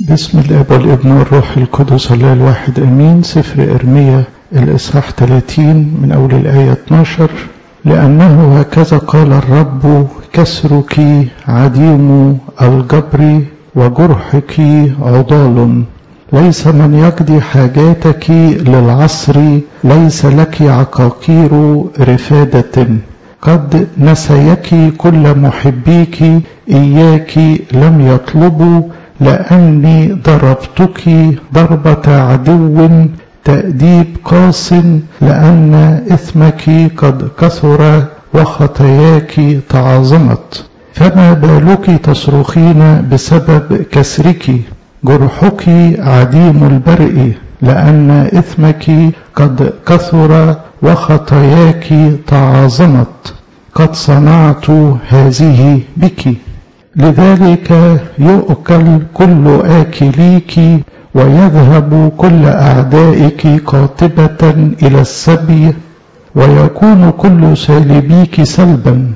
بسم الاب والابن والروح القدس الله الواحد امين سفر ارميا الاصحاح 30 من اول الايه 12 لانه هكذا قال الرب كسرك عديم الجبر وجرحك عضال ليس من يقضي حاجاتك للعصر ليس لك عقاقير رفاده قد نسيك كل محبيك إياك لم يطلبوا لأني ضربتك ضربة عدو تأديب قاس لأن إثمك قد كثر وخطاياك تعاظمت فما بالك تصرخين بسبب كسرك جرحك عديم البرء لأن إثمك قد كثر وخطاياك تعاظمت قد صنعت هذه بك لذلك يؤكل كل آكليك ويذهب كل أعدائك قاطبة إلى السبي ويكون كل سالبيك سلبا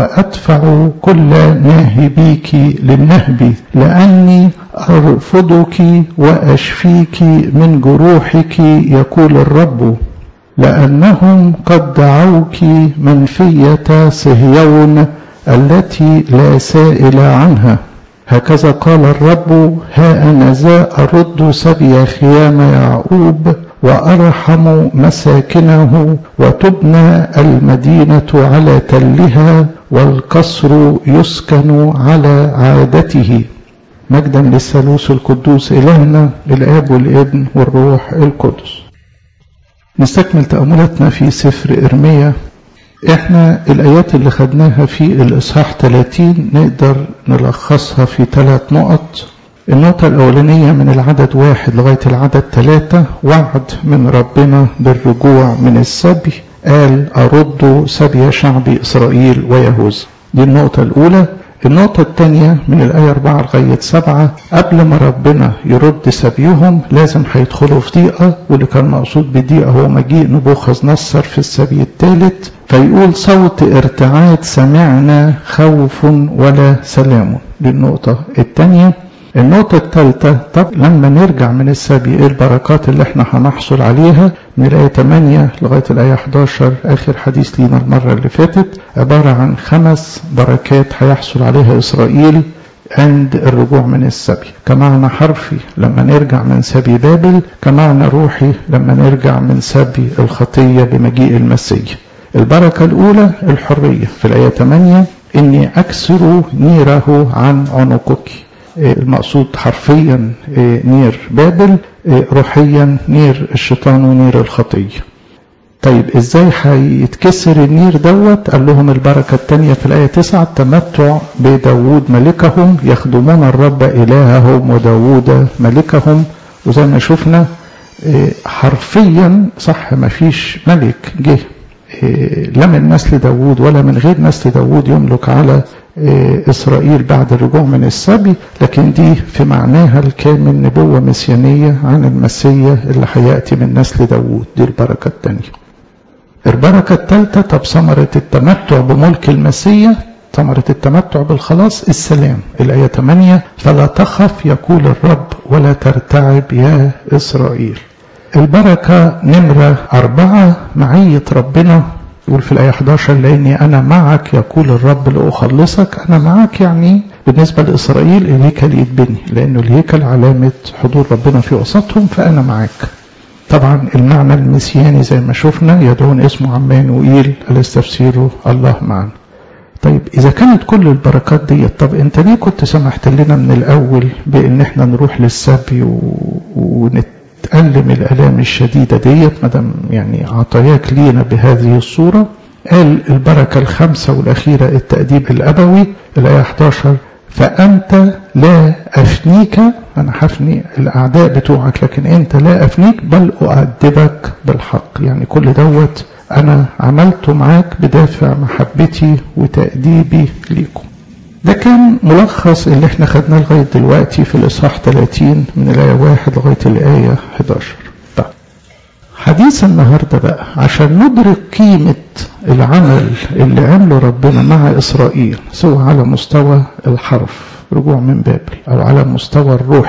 وأدفع كل ناهبيك للنهب لأني أرفضك وأشفيك من جروحك يقول الرب لأنهم قد دعوك منفية صهيون التي لا سائل عنها هكذا قال الرب ها أنا ذا أرد سبي خيام يعقوب وأرحم مساكنه وتبنى المدينة على تلها والقصر يسكن على عادته مجدا للثالوث القدوس إلهنا الآب والابن والروح القدس نستكمل تأملاتنا في سفر إرميا احنا الآيات اللي خدناها في الإصحاح 30 نقدر نلخصها في ثلاث نقط النقطة الأولانية من العدد واحد لغاية العدد ثلاثة وعد من ربنا بالرجوع من السبي قال أرد سبي شعب إسرائيل ويهوذا دي النقطة الأولى النقطة الثانية من الآية 4 لغاية 7 قبل ما ربنا يرد سبيهم لازم هيدخلوا في ضيقة واللي كان مقصود بالضيقة هو مجيء نبوخذ نصر في السبي الثالث فيقول صوت ارتعاد سمعنا خوف ولا سلام دي النقطة الثانية النقطة الثالثة طب لما نرجع من السبي ايه البركات اللي احنا هنحصل عليها من الآية 8 لغاية الآية 11 آخر حديث لينا المرة اللي فاتت عبارة عن خمس بركات هيحصل عليها إسرائيل عند الرجوع من السبي كمعنى حرفي لما نرجع من سبي بابل كمعنى روحي لما نرجع من سبي الخطية بمجيء المسيح البركة الأولى الحرية في الآية 8 إني أكسر نيره عن عنقك المقصود حرفيا نير بابل روحيا نير الشيطان ونير الخطية طيب ازاي هيتكسر النير دوت قال لهم البركة الثانية في الآية 9 التمتع بداوود ملكهم يخدمون الرب إلههم وداوود ملكهم وزي ما شفنا حرفيا صح ما فيش ملك جه لا من نسل داوود ولا من غير نسل داوود يملك على إسرائيل بعد الرجوع من السبي لكن دي في معناها الكامل نبوة مسيانية عن المسيا اللي هيأتي من نسل داوود دي البركة الثانية البركة الثالثة طب ثمرة التمتع بملك المسيا ثمرة التمتع بالخلاص السلام الآية 8 فلا تخف يقول الرب ولا ترتعب يا إسرائيل البركة نمرة أربعة معية ربنا يقول في الآية 11 لأني أنا معك يقول الرب لأخلصك أنا معك يعني بالنسبة لإسرائيل الهيكل يتبني لأنه الهيكل علامة حضور ربنا في وسطهم فأنا معك طبعا المعنى المسياني زي ما شفنا يدعون اسمه عمانوئيل الاستفسيره الله معنا طيب إذا كانت كل البركات دي طب أنت ليه كنت سمحت لنا من الأول بأن احنا نروح للسبي و... ونت تألم الآلام الشديدة ديت مدام يعني عطاياك لينا بهذه الصورة قال البركة الخامسة والأخيرة التأديب الأبوي الآية 11 فأنت لا أفنيك أنا حفني الأعداء بتوعك لكن أنت لا أفنيك بل أؤدبك بالحق يعني كل دوت أنا عملته معاك بدافع محبتي وتأديبي ليكم ده كان ملخص اللي احنا خدناه لغاية دلوقتي في الإصحاح 30 من الآية 1 لغاية الآية 11 طيب حديث النهاردة بقى عشان ندرك قيمة العمل اللي عمله ربنا مع إسرائيل سواء على مستوى الحرف رجوع من بابل أو على مستوى الروح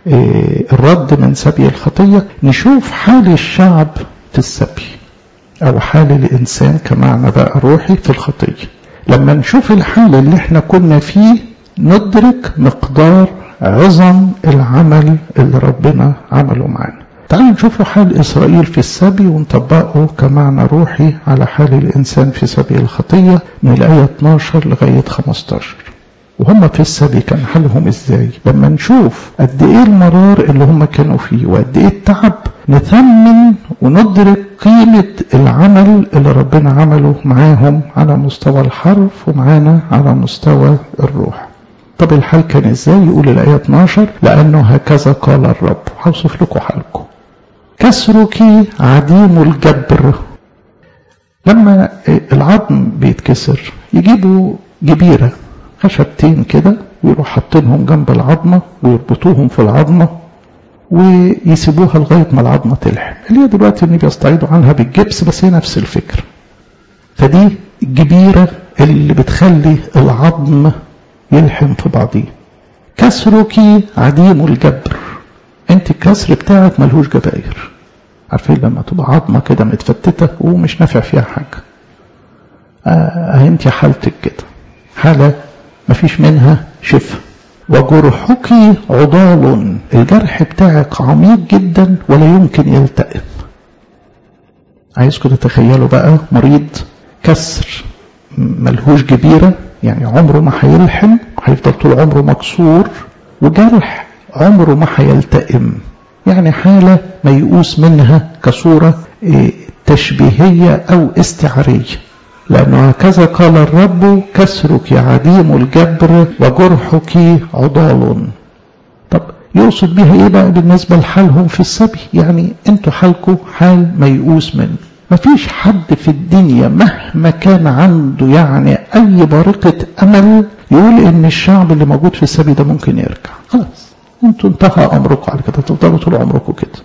الرد من سبي الخطية نشوف حال الشعب في السبي أو حال الإنسان كمعنى بقى روحي في الخطية لما نشوف الحال اللي احنا كنا فيه ندرك مقدار عظم العمل اللي ربنا عمله معانا تعالوا نشوف حال إسرائيل في السبي ونطبقه كمعنى روحي على حال الإنسان في سبي الخطية من الآية 12 لغاية 15 وهم في السبي كان حالهم ازاي لما نشوف قد ايه المرار اللي هم كانوا فيه وقد ايه التعب نثمن وندرك قيمة العمل اللي ربنا عمله معاهم على مستوى الحرف ومعانا على مستوى الروح طب الحال كان ازاي يقول الآية 12 لأنه هكذا قال الرب هوصف لكم حالكم كسرك عديم الجبر لما العظم بيتكسر يجيبوا جبيرة خشبتين كده ويروحوا حاطينهم جنب العظمة ويربطوهم في العظمة ويسيبوها لغاية ما العظمة تلحم اللي هي دلوقتي اللي بيستعيدوا عنها بالجبس بس هي نفس الفكرة فدي الجبيرة اللي بتخلي العظم يلحم في بعضيه كسرك عديم الجبر انت الكسر بتاعك ملهوش جباير عارفين لما تبقى عظمة كده متفتتة ومش نافع فيها حاجة اه انت حالتك كده حالة مفيش منها شفاء وجرحك عضال الجرح بتاعك عميق جدا ولا يمكن يلتئم عايزكم تتخيلوا بقى مريض كسر ملهوش جبيرة يعني عمره ما هيلحم هيفضل طول عمره مكسور وجرح عمره ما هيلتئم يعني حالة ميؤوس منها كصورة تشبيهية أو استعارية لأنه هكذا قال الرب كسرك عديم الجبر وجرحك عضال طب يقصد بها ايه بقى بالنسبة لحالهم في السبي يعني انتوا حالكم حال ميؤوس منه مفيش حد في الدنيا مهما كان عنده يعني اي بارقة امل يقول ان الشعب اللي موجود في السبي ده ممكن يرجع خلاص انتوا انتهى امركم على كده تفضلوا طول عمركم كده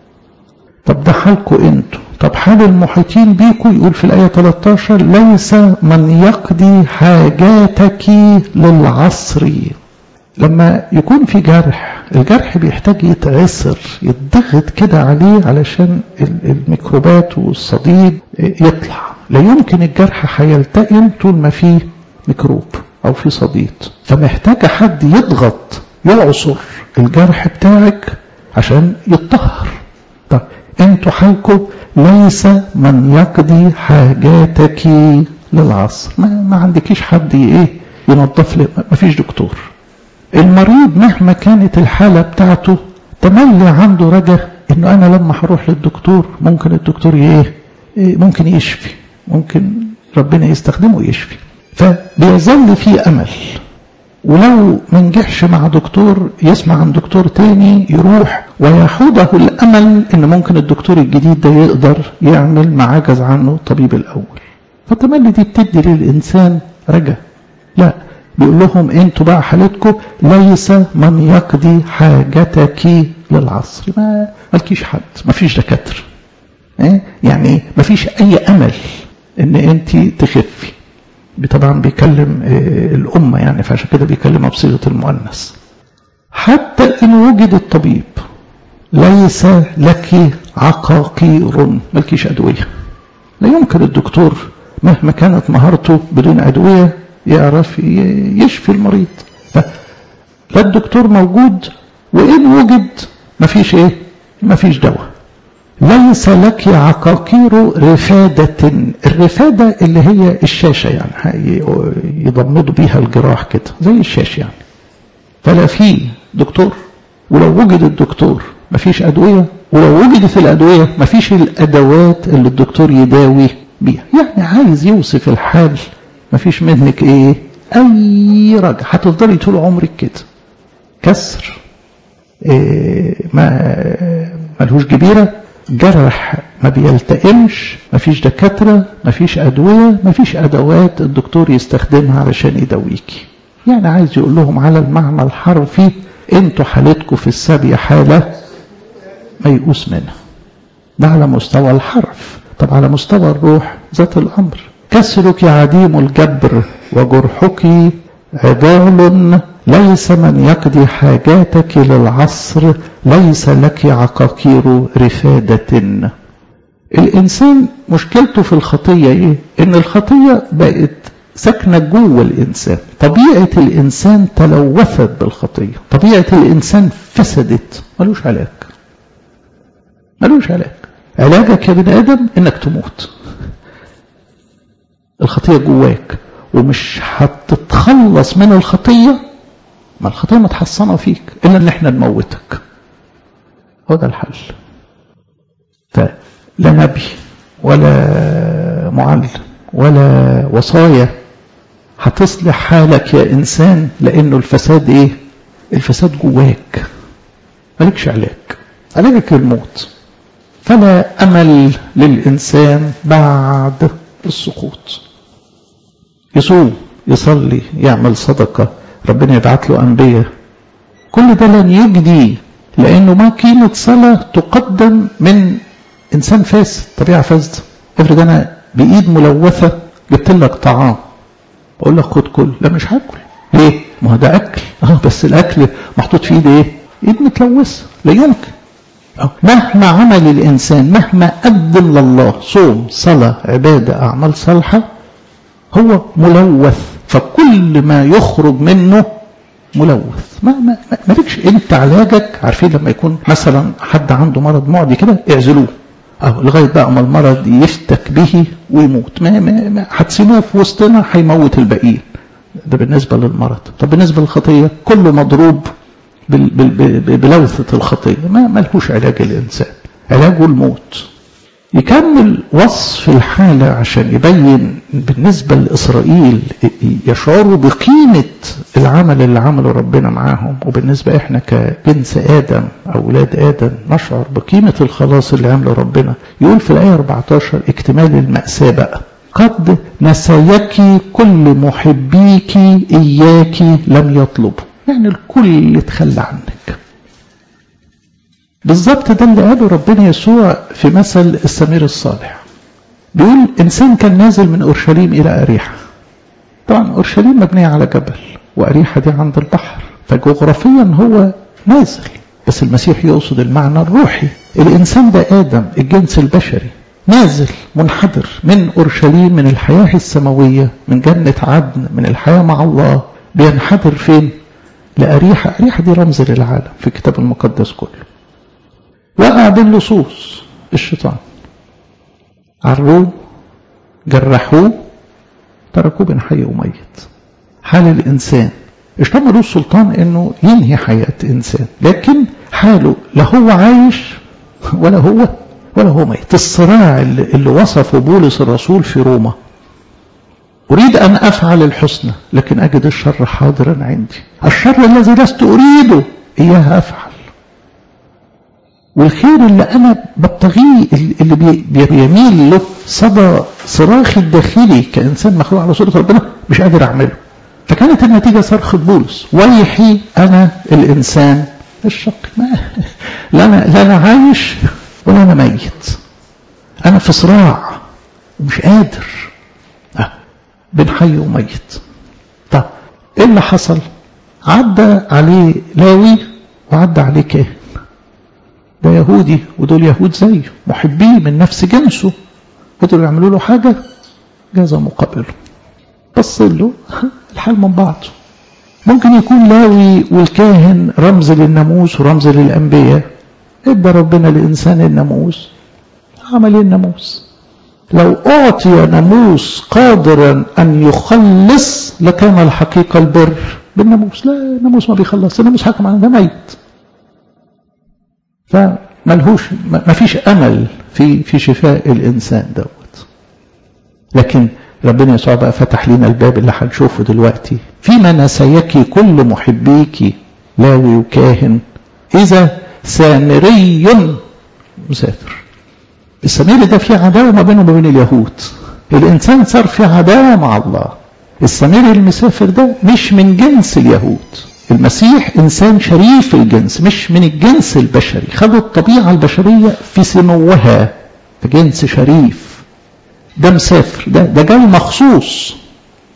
طب ده حالكم انتوا طب حال المحيطين بيكم يقول في الآية 13 ليس من يقضي حاجاتك للعصر لما يكون في جرح الجرح بيحتاج يتعصر يتضغط كده عليه علشان الميكروبات والصديد يطلع لا يمكن الجرح هيلتئم طول ما فيه ميكروب او في صديد فمحتاج حد يضغط يعصر الجرح بتاعك عشان يتطهر طب انتوا حالكم ليس من يقضي حاجاتك للعصر ما, ما عندكيش حد ايه ينظف لي ما فيش دكتور المريض مهما كانت الحالة بتاعته تملي عنده رجاء انه انا لما هروح للدكتور ممكن الدكتور ايه ممكن يشفي ممكن ربنا يستخدمه يشفي فبيظل في امل ولو ما نجحش مع دكتور يسمع عن دكتور تاني يروح ويحوده الامل ان ممكن الدكتور الجديد ده يقدر يعمل ما عجز عنه الطبيب الاول فتملي دي بتدي للانسان رجاء لا بيقول لهم انتوا بقى حالتكم ليس من يقضي حاجتك للعصر ما مالكيش حد ما فيش دكاتره إيه؟ يعني ما فيش اي امل ان انت تخفي طبعا بيكلم الأمة يعني فعشان كده بيكلمها بصيغة المؤنث حتى إن وجد الطبيب ليس لك عقاقير ملكيش أدوية لا يمكن الدكتور مهما كانت مهارته بدون أدوية يعرف يشفي المريض لا الدكتور موجود وإن وجد مفيش إيه مفيش دواء ليس لك عقاقير رفادة الرفادة اللي هي الشاشة يعني يضمدوا بيها الجراح كده زي الشاش يعني فلا في دكتور ولو وجد الدكتور مفيش أدوية ولو وجدت الأدوية مفيش الأدوات اللي الدكتور يداوي بيها يعني عايز يوصف الحال مفيش منك ايه اي رجع هتفضلي طول عمرك كده كسر إيه ما ملهوش جبيره جرح ما بيلتئمش مفيش دكاترة مفيش أدوية مفيش أدوات الدكتور يستخدمها علشان يداويكي يعني عايز يقول لهم على المعنى الحرفي انتوا حالتكم في السبي حالة ميؤوس منها ده على مستوى الحرف طب على مستوى الروح ذات الأمر كسرك عديم الجبر وجرحك عضال ليس من يقضي حاجاتك للعصر ليس لك عقاقير رفادة الإنسان مشكلته في الخطية إيه؟ إن الخطية بقت ساكنة جوه الإنسان طبيعة الإنسان تلوثت بالخطية طبيعة الإنسان فسدت ملوش علاج ملوش علاج علاجك يا بني آدم إنك تموت الخطية جواك ومش هتتخلص من الخطية ما الخطية متحصنة فيك إلا إن إحنا نموتك هو ده الحل فلا نبي ولا معلم ولا وصايا هتصلح حالك يا إنسان لأنه الفساد إيه الفساد جواك مالكش علاج علاجك الموت فلا أمل للإنسان بعد السقوط يصوم يصلي يعمل صدقة ربنا يبعت له أنبياء كل ده لن يجدي لأنه ما قيمة صلاة تقدم من إنسان فاسد طبيعة فاسدة افرض أنا بإيد ملوثة جبت لك طعام أقول لك خد كل لا مش هاكل ليه؟ ما هو ده أكل اه بس الأكل محطوط في إيد إيه؟ إيد متلوثة لا يمكن مهما عمل الإنسان مهما قدم لله صوم صلاة عبادة أعمال صالحة هو ملوث فكل ما يخرج منه ملوث ما ما مالكش انت علاجك عارفين لما يكون مثلا حد عنده مرض معدي كده اعزلوه أو لغايه بقى ما المرض يفتك به ويموت ما, ما, ما هتسيبوه في وسطنا هيموت الباقيين ده بالنسبه للمرض طب بالنسبه للخطيه كله مضروب بلوثه الخطيه ما ملهوش علاج الانسان علاجه الموت يكمل وصف الحالة عشان يبين بالنسبة لإسرائيل يشعروا بقيمة العمل اللي عمله ربنا معاهم وبالنسبة إحنا كجنس آدم أولاد آدم نشعر بقيمة الخلاص اللي عمله ربنا يقول في الآية 14 اكتمال المأساة بقى قد نسيك كل محبيك إياك لم يطلبوا يعني الكل اتخلى عنك بالظبط ده اللي قاله ربنا يسوع في مثل السمير الصالح بيقول إنسان كان نازل من أورشليم إلى أريحة طبعا أورشليم مبنية على جبل وأريحة دي عند البحر فجغرافيا هو نازل بس المسيح يقصد المعنى الروحي الإنسان ده آدم الجنس البشري نازل منحدر من أورشليم من الحياة السماوية من جنة عدن من الحياة مع الله بينحدر فين لأريحة أريحة دي رمز للعالم في الكتاب المقدس كله وقع بين لصوص الشيطان عروه جرحوه تركوه بين حي وميت حال الإنسان الشيطان ملوش سلطان انه ينهي حياة انسان لكن حاله لا هو عايش ولا هو ولا هو ميت الصراع اللي, اللي وصفه بولس الرسول في روما أريد أن أفعل الحسنى لكن أجد الشر حاضرا عندي الشر الذي لست أريده إياه أفعل والخير اللي أنا ببتغيه اللي بيميل له صدى صراخي الداخلي كإنسان مخلوق على صورة ربنا مش قادر أعمله فكانت النتيجة صرخة بولس ويحي أنا الإنسان الشقي ما لا أنا, لا أنا عايش ولا أنا ميت أنا في صراع ومش قادر أه. بين حي وميت طب إيه اللي حصل عدى عليه لاوي وعدى عليه كاهن ده يهودي ودول يهود زيه محبين من نفس جنسه قدروا يعملوا له حاجة جاز مقابله بص له الحال من بعضه ممكن يكون لاوي والكاهن رمز للناموس ورمز للأنبياء ادى ربنا لإنسان الناموس عمل الناموس لو أعطي ناموس قادرا أن يخلص لكان الحقيقة البر بالناموس لا الناموس ما بيخلص الناموس حكم على ده ميت فملهوش ما فيش أمل في في شفاء الإنسان دوت لكن ربنا يسوع بقى فتح لنا الباب اللي هنشوفه دلوقتي فيما نسيك كل محبيك لاوي وكاهن إذا سامري مسافر السامري ده فيه عداوة ما بينه وبين اليهود الإنسان صار في عداوة مع الله السامري المسافر ده مش من جنس اليهود المسيح إنسان شريف الجنس مش من الجنس البشري خدوا الطبيعة البشرية في سموها في جنس شريف ده مسافر ده, ده جاي مخصوص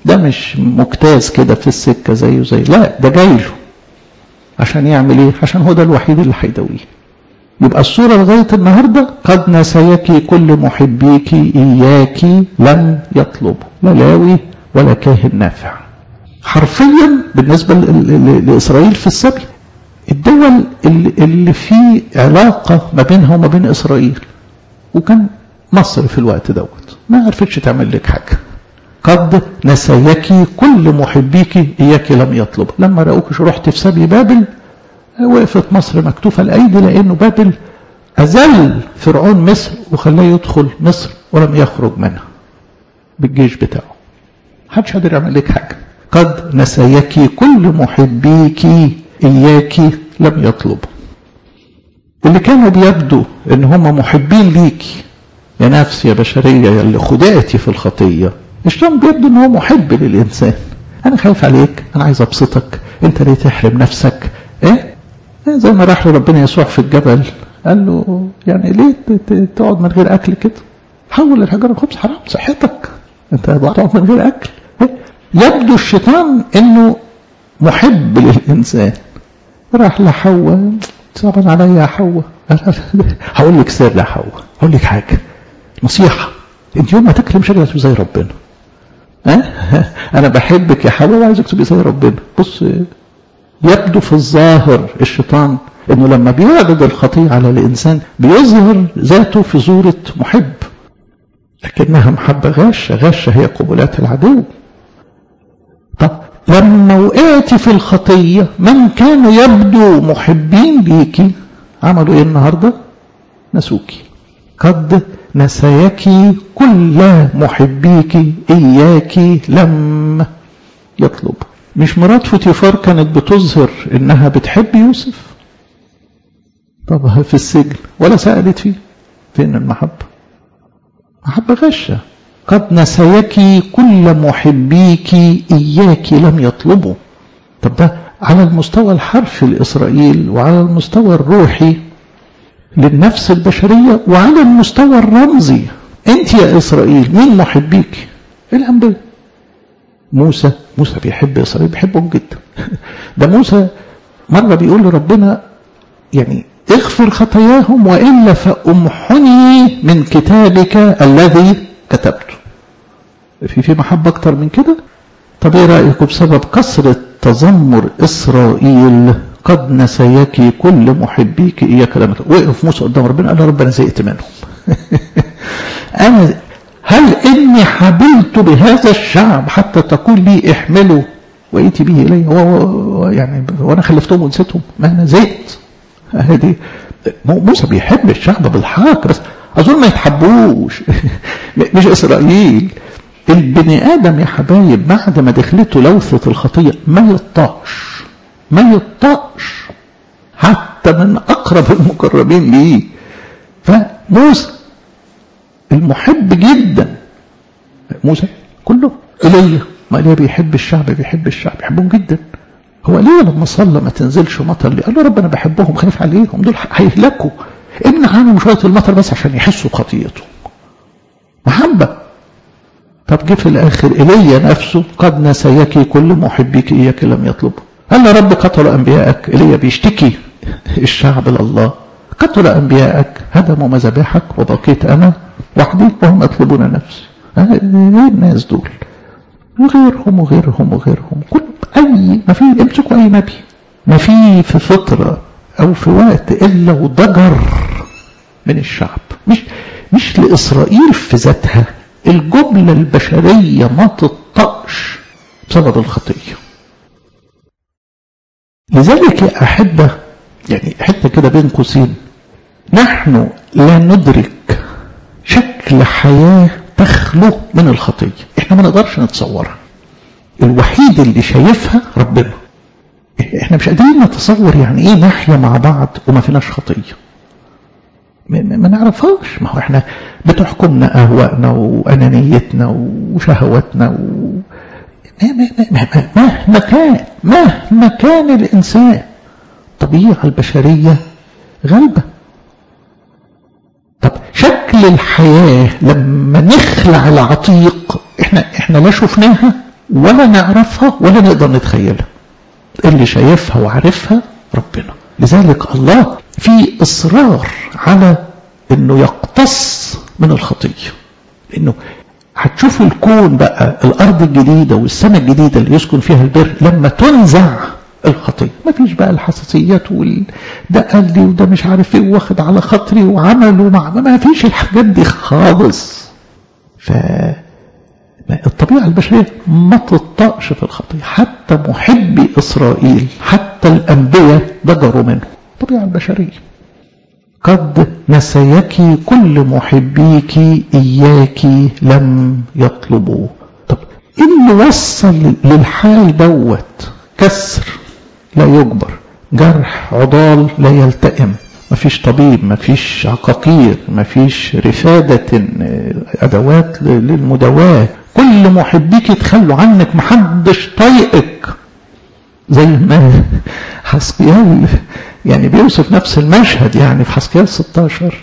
ده مش مجتاز كده في السكة زيه زي لا ده جاي له عشان يعمل ايه عشان هو ده الوحيد اللي هيداويه يبقى الصورة لغاية النهاردة قد نسيك كل محبيك إياك لم يطلب لا لاوي ولا كاهن نافع حرفيا بالنسبة لإسرائيل في السبي الدول اللي في علاقة ما بينها وما بين إسرائيل وكان مصر في الوقت دوت ما عرفتش تعمل لك حاجة قد نسيك كل محبيك إياك لم يطلب لما رأوكش رحت في سبي بابل وقفت مصر مكتوفة الأيدي لأنه بابل أزل فرعون مصر وخلاه يدخل مصر ولم يخرج منها بالجيش بتاعه محدش قادر يعمل لك حاجة قد نسيك كل محبيك إياك لم يطلب اللي كانوا بيبدو ان هم محبين ليكي يا نفس يا بشرية يا اللي خدعتي في الخطية الشيطان بيبدو ان هو محب للإنسان أنا خايف عليك أنا عايز أبسطك أنت ليه تحرم نفسك إيه زي ما راح له ربنا يسوع في الجبل قال له يعني ليه تقعد من غير اكل كده حول الحجر الخبز حرام صحتك انت تقعد من غير اكل يبدو الشيطان انه محب للانسان راح لحواء صعبا عليا يا حواء هقول لك سر يا حواء هقول لك حاجه نصيحه انت يوم ما تاكلي مش هتبقى زي ربنا ها انا بحبك يا حواء وعايزك تبقي زي ربنا بص يبدو في الظاهر الشيطان انه لما بيعرض الخطيئة على الانسان بيظهر ذاته في صورة محب لكنها محبة غاشة غاشة هي قبلات العدو طب لما وقعت في الخطية من كانوا يبدو محبين ليكي عملوا ايه النهاردة نسوكي قد نسيك كل محبيك إياك لم يطلب مش مرات فوتيفار كانت بتظهر انها بتحب يوسف طب في السجن ولا سألت فيه فين المحبة محبة غشة قد نسيك كل محبيك إياك لم يطلبوا طب ده على المستوى الحرفي لإسرائيل وعلى المستوى الروحي للنفس البشرية وعلى المستوى الرمزي انت يا إسرائيل مين محبيك الأنبياء موسى موسى بيحب إسرائيل بيحبهم جدا ده موسى مرة بيقول لربنا يعني اغفر خطاياهم وإلا فأمحني من كتابك الذي كتبته في في محبة أكتر من كده طب ايه رأيكم بسبب كثرة تذمر إسرائيل قد نسيك كل محبيك إياك لما وقف موسى قدام ربنا قال له ربنا زهقت منهم أنا هل إني حبلت بهذا الشعب حتى تقول لي احملوا وإيتي به إلي هو يعني وأنا خلفتهم ونسيتهم ما أنا زهقت هذه موسى بيحب الشعب بالحق بس أظن ما يتحبوش مش إسرائيل البني آدم يا حبايب بعد ما دخلته لوثة الخطية ما يطاش ما يطاش حتى من أقرب المقربين ليه فموسى المحب جدا موسى كله إليه ما ليه بيحب الشعب بيحب الشعب بيحبهم جدا هو ليه لما صلى ما تنزلش مطر ليه قال له ربنا بحبهم خايف عليهم دول هيهلكوا امنع عنهم شويه المطر بس عشان يحسوا بخطيئتهم محبه طب جه في الاخر ايليا نفسه قد نسيك كل محبيك اياك لم يطلب قال يا رب قتل انبيائك ايليا بيشتكي الشعب لله قتل انبيائك هدموا مذابحك وبقيت انا وحدي وهم يطلبون نفسي ايه الناس دول وغيرهم وغيرهم وغيرهم كل اي ما في امسكوا اي نبي ما في في فتره او في وقت الا وضجر من الشعب مش مش لاسرائيل في ذاتها الجمله البشريه ما تطقش بسبب الخطيه لذلك يا احبه يعني حته كده بين قوسين نحن لا ندرك شكل حياه تخلو من الخطيه احنا ما نقدرش نتصورها الوحيد اللي شايفها ربنا احنا مش قادرين نتصور يعني ايه نحيا مع بعض وما فيناش خطيه ما نعرفهاش ما هو احنا بتحكمنا اهوائنا وانانيتنا وشهواتنا و... مهما كان مهما كان الانسان الطبيعه البشريه غالبه طب شكل الحياه لما نخلع العتيق احنا احنا لا شفناها ولا نعرفها ولا نقدر نتخيلها اللي شايفها وعارفها ربنا لذلك الله في إصرار على أنه يقتص من الخطية لأنه هتشوفوا الكون بقى الأرض الجديدة والسماء الجديدة اللي يسكن فيها البر لما تنزع الخطية ما فيش بقى الحساسيات وال... ده قال لي وده مش عارف ايه واخد على خاطري وعمل ومع ما فيش الحاجات دي خالص ف الطبيعة البشرية ما تطقش في الخطية حتى محبي إسرائيل حتى الأنبياء ضجروا منه الطبيعة البشرية قد نسيك كل محبيك إياك لم يطلبوا طب إيه اللي وصل للحال دوت كسر لا يجبر جرح عضال لا يلتئم مفيش طبيب مفيش عقاقير مفيش رفادة أدوات للمداواة كل محبيك يتخلوا عنك محدش طايقك زي ما حسقيال يعني بيوصف نفس المشهد يعني في حسقيال 16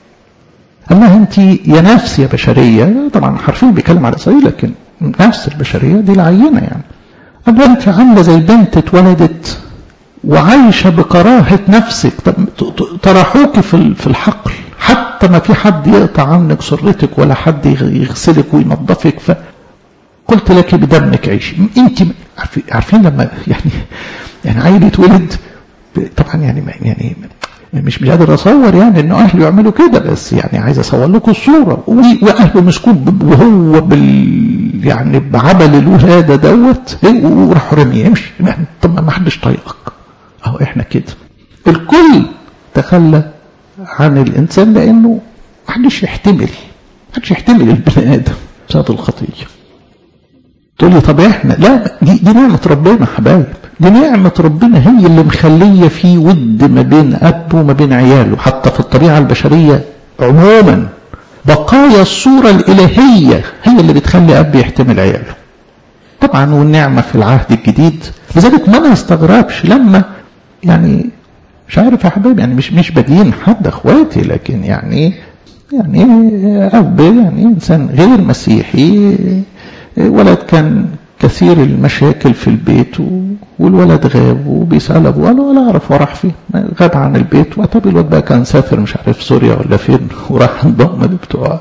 أما أنت يا نفس يا بشرية طبعا حرفيا بيتكلم على إسرائيل لكن نفس البشرية دي العينة يعني أما أنت عاملة زي بنت اتولدت وعايشة بكراهة نفسك طرحوك في الحقل حتى ما في حد يقطع عنك سرتك ولا حد يغسلك وينظفك فقلت لك بدمك عيشي انت عارفين لما يعني يعني عيل يتولد طبعا يعني يعني مش مش قادر اصور يعني انه اهله يعملوا كده بس يعني عايز اصور لكم الصوره واهله مسكون وهو بال يعني بعبل الولاده دوت وراح رمي يمشي يعني طب ما حدش طايقك اهو احنا كده الكل تخلى عن الانسان لانه ما حدش يحتمل ما حدش يحتمل البني ادم بسبب الخطيه تقول لي طب احنا لا دي, دي نعمه ربنا يا حبايب دي نعمة ربنا هي اللي مخلية في ود ما بين أب وما بين عياله حتى في الطبيعة البشرية عموما بقايا الصورة الإلهية هي اللي بتخلي أب يحتمل عياله طبعا والنعمة في العهد الجديد لذلك ما نستغربش لما يعني مش عارف يا حبايبي يعني مش مش بدين حد اخواتي لكن يعني يعني اب يعني انسان غير مسيحي ولد كان كثير المشاكل في البيت والولد غاب وبيسال ابوه قال ولا اعرف هو راح فين غاب عن البيت وطب الواد بقى كان سافر مش عارف سوريا ولا فين وراح انضم لبتوع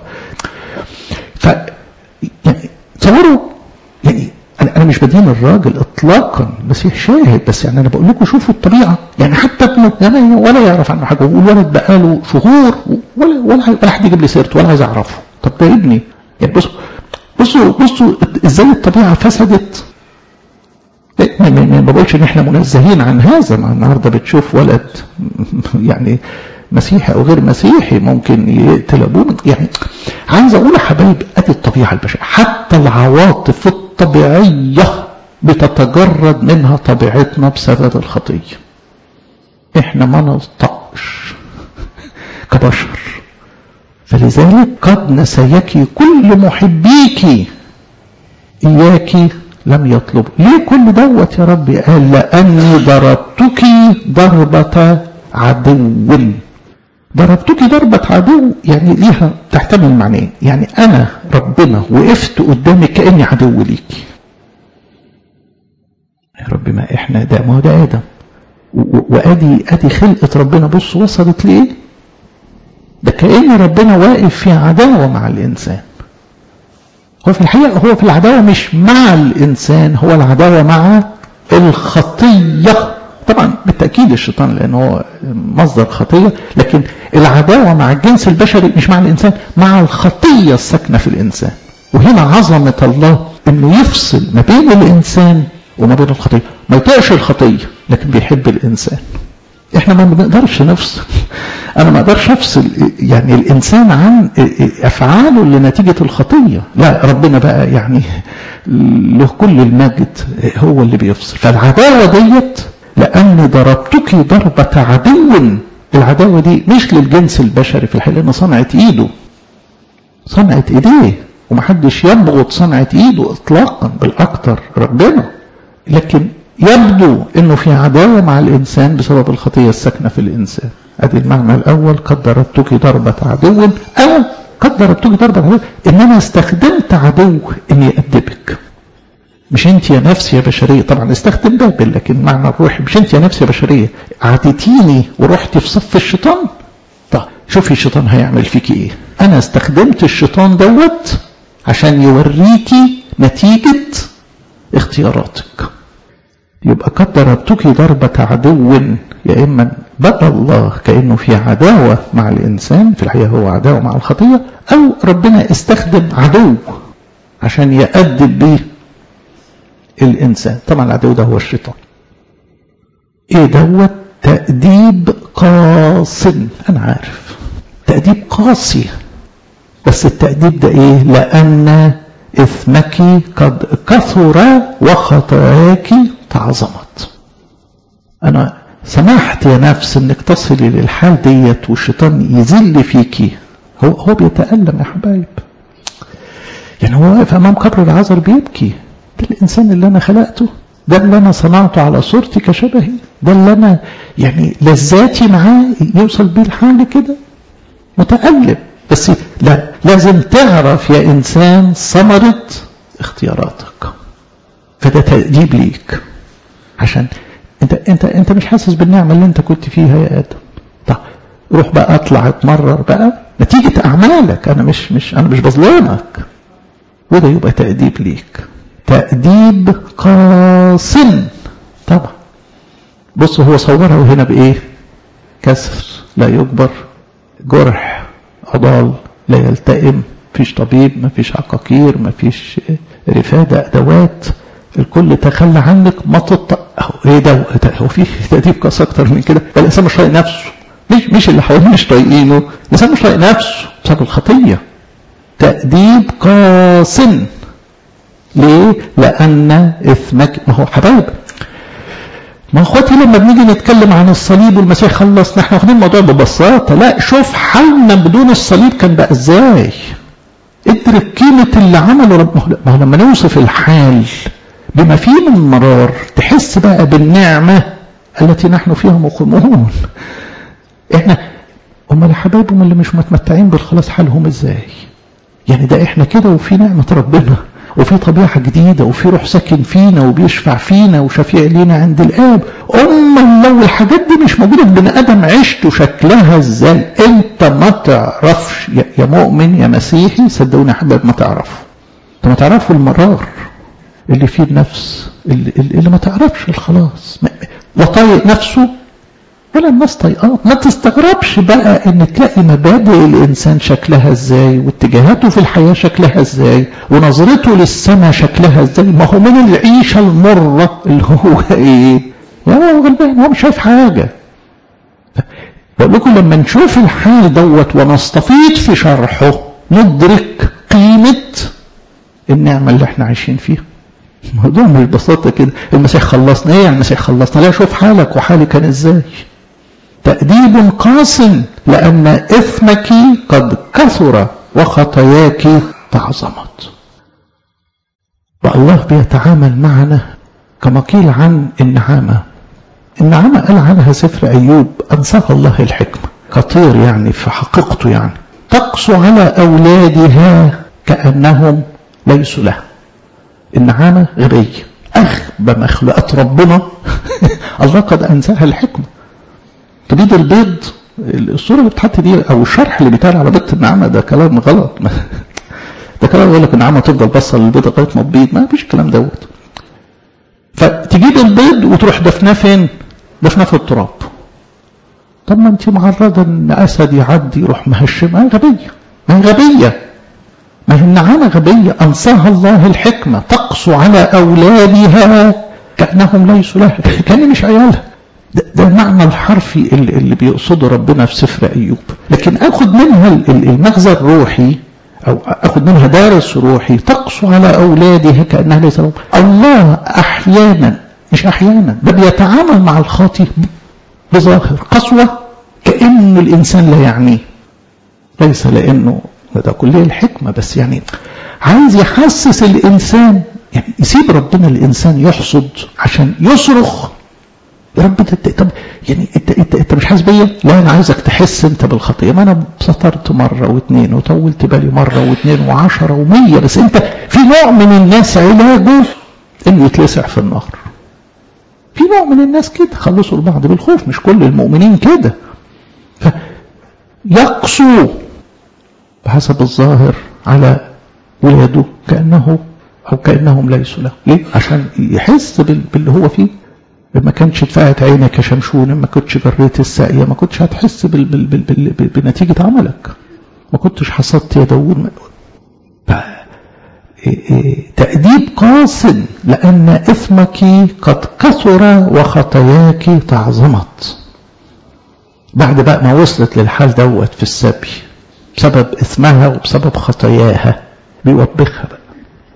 ف يعني تصوروا يعني انا انا مش بدين الراجل اطلاقا المسيح شاهد بس يعني انا بقول لكم شوفوا الطبيعه يعني حتى ابنه يعني ولا يعرف عنه حاجه والولد بقى له شهور ولا ولا ولا حد يجيب لي سيرته ولا عايز اعرفه طب ده ابني يعني بصوا بصوا بصوا ازاي الطبيعه فسدت ما بقولش ان احنا منزهين عن هذا ما النهارده بتشوف ولد يعني مسيحي او غير مسيحي ممكن يقتل ابوه يعني عايز اقول يا حبايب ادي الطبيعه البشريه حتى العواطف الطبيعيه بتتجرد منها طبيعتنا بسبب الخطيه احنا ما نطقش كبشر فلذلك قد نسيك كل محبيك إياك لم يطلب ليه كل دوت يا ربي قال لأني ضربتك ضربة عدو ضربتك ضربة عدو يعني ليها تحتمل معنيين يعني أنا ربنا وقفت قدامك كأني عدو ليك يا رب ما إحنا ده ما هو ده آدم وأدي أدي خلقة ربنا بص وصلت لإيه ده كأن ربنا واقف في عداوة مع الإنسان هو في الحقيقة هو في العداوة مش مع الإنسان هو العداوة مع الخطية طبعا بالتأكيد الشيطان لأنه هو مصدر خطية لكن العداوة مع الجنس البشري مش مع الإنسان مع الخطية الساكنة في الإنسان وهنا عظمة الله أنه يفصل ما بين الإنسان وما بين الخطية ما يطيعش الخطية لكن بيحب الإنسان احنا ما بنقدرش نفصل انا ما اقدرش افصل يعني الانسان عن افعاله اللي نتيجه الخطيه لا ربنا بقى يعني له كل المجد هو اللي بيفصل فالعداوه ديت لاني ضربتك ضربه عدو العداوه دي مش للجنس البشري في الحقيقه صنعت ايده صنعت ايديه ومحدش يبغض صنعة ايده اطلاقا بالاكثر ربنا لكن يبدو انه في عداوه مع الانسان بسبب الخطيه الساكنه في الانسان ادي المعنى الاول قد ضربتك ضربه عدو او قد ضربتك ضربه عدو ان انا استخدمت عدو اني ادبك مش انت يا نفس يا بشرية طبعا استخدم بابل لكن معنى الروحي مش انت يا نفس يا بشرية عادتيني ورحتي في صف الشيطان طب شوفي الشيطان هيعمل فيكي ايه انا استخدمت الشيطان دوت عشان يوريكي نتيجة اختياراتك يبقى قد ضربتك ضربة عدو يا إما بقى الله كأنه في عداوة مع الإنسان في الحقيقة هو عداوة مع الخطية أو ربنا استخدم عدو عشان يأدب به الإنسان طبعا العدو ده هو الشيطان إيه دوت تأديب قاص أنا عارف تأديب قاسي بس التأديب ده إيه لأن إثمك قد كثر وخطاياك تعظمت أنا سمحت يا نفس إنك تصلي للحال ديت والشيطان يذل فيكي هو هو بيتألم يا حبايب يعني هو واقف أمام قبر العذر بيبكي ده الإنسان اللي أنا خلقته ده اللي أنا صنعته على صورتي كشبهي ده اللي أنا يعني لذاتي معاه يوصل بيه الحال كده متألم بس لا لازم تعرف يا إنسان ثمرة اختياراتك فده تأديب ليك عشان انت انت انت مش حاسس بالنعمة اللي انت كنت فيها يا آدم طب روح بقى اطلع اتمرر بقى نتيجة أعمالك أنا مش مش أنا مش بظلمك وده يبقى تأديب ليك تأديب قاص طبعا بص هو صورها هنا بإيه كسر لا يجبر جرح عضال لا يلتئم مفيش طبيب مفيش عقاقير مفيش رفادة أدوات الكل تخلى عنك ما تط ايه ده هو في تأديب قاس أكتر من كده الإنسان مش طايق نفسه مش مش اللي حواليه مش طايقينه الإنسان مش طايق نفسه بسبب الخطية تأديب قاس ليه؟ لأن إثمك ما هو حبايب ما اخواتي لما بنيجي نتكلم عن الصليب والمسيح خلص احنا واخدين الموضوع ببساطة لا شوف حالنا بدون الصليب كان بقى ازاي ادرك قيمة اللي عمله رب ما هو لما نوصف الحال بما فيه من مرار تحس بقى بالنعمة التي نحن فيها مقيمون احنا هم الحبايب هم اللي مش متمتعين بالخلاص حالهم ازاي يعني ده احنا كده وفي نعمة ربنا وفي طبيعة جديدة وفي روح ساكن فينا وبيشفع فينا وشفيع لينا عند الآب أما لو الحاجات دي مش موجودة في بني آدم عشت شكلها ازاي أنت ما تعرفش يا مؤمن يا مسيحي صدقوني يا حبايب ما تعرفوا أنت ما تعرفوا المرار اللي فيه النفس اللي, اللي ما تعرفش الخلاص لا طايق نفسه ولا الناس طايقاه ما تستغربش بقى ان تلاقي مبادئ الانسان شكلها ازاي واتجاهاته في الحياه شكلها ازاي ونظرته للسماء شكلها ازاي ما هو من العيشه المره اللي هو ايه يا هو غلبان هو مش شايف حاجه بقول لكم لما نشوف الحال دوت ونستفيض في شرحه ندرك قيمه النعمه اللي احنا عايشين فيها الموضوع مش ببساطه كده المسيح خلصنا ايه يعني المسيح خلصنا لا شوف حالك وحالي كان ازاي تأديب قاس لأن إثمك قد كثر وخطاياك تعظمت والله بيتعامل معنا كما قيل عن النعامة النعامة قال عنها سفر أيوب أنساها الله الحكمة خطير يعني في حقيقته يعني تقسو على أولادها كأنهم ليسوا لها النعامة غبية أغبى مخلوقات ربنا الله قد أنساها الحكمة تبيض البيض الصورة اللي بتحط دي أو الشرح اللي بيتقال على بيضة النعامة ده كلام غلط ده كلام يقول لك النعامة تفضل بصة للبيضة لغاية ما تبيض ما فيش الكلام دوت فتجيب البيض وتروح دفناه فين؟ دفناه في التراب طب ما انت معرضة ان اسد يعدي يروح مهشمها غبية ما هي غبية ما هي النعامة غبية أنساها الله الحكمة تقسو على أولادها كأنهم ليسوا لها كأن مش عيالها ده, ده المعنى الحرفي اللي, اللي بيقصده ربنا في سفر أيوب لكن أخذ منها المغزى الروحي أو أخذ منها دارس روحي تقسو على أولادها كأنها ليس لهم الله أحيانا مش أحيانا ده بيتعامل مع الخاطئ بظاهر قسوة كأن الإنسان لا يعنيه ليس لأنه ده كلية الحكمة بس يعني عايز يحسس الإنسان يعني يسيب ربنا الإنسان يحصد عشان يصرخ يا رب انت طب يعني انت انت انت مش حاسس بيا؟ لا انا عايزك تحس انت بالخطيه، ما انا سترت مره واثنين وطولت بالي مره واثنين وعشرة ومية بس انت في نوع من الناس علاجه انه يتلسع في النار في نوع من الناس كده خلصوا البعض بالخوف مش كل المؤمنين كده فيقسو بحسب الظاهر على ولاده كأنه أو كأنهم ليسوا له ليه؟ عشان يحس باللي هو فيه ما كانش اتفقت عينك يا شمشون ما كنتش جريت الساقية ما كنتش هتحس بال بال بال بال بنتيجة عملك ما كنتش حصدت يا داوود تأديب قاس لأن إثمك قد كثر وخطاياك تعظمت بعد بقى ما وصلت للحال دوت في السبي بسبب إثمها وبسبب خطاياها بيوبخها بقى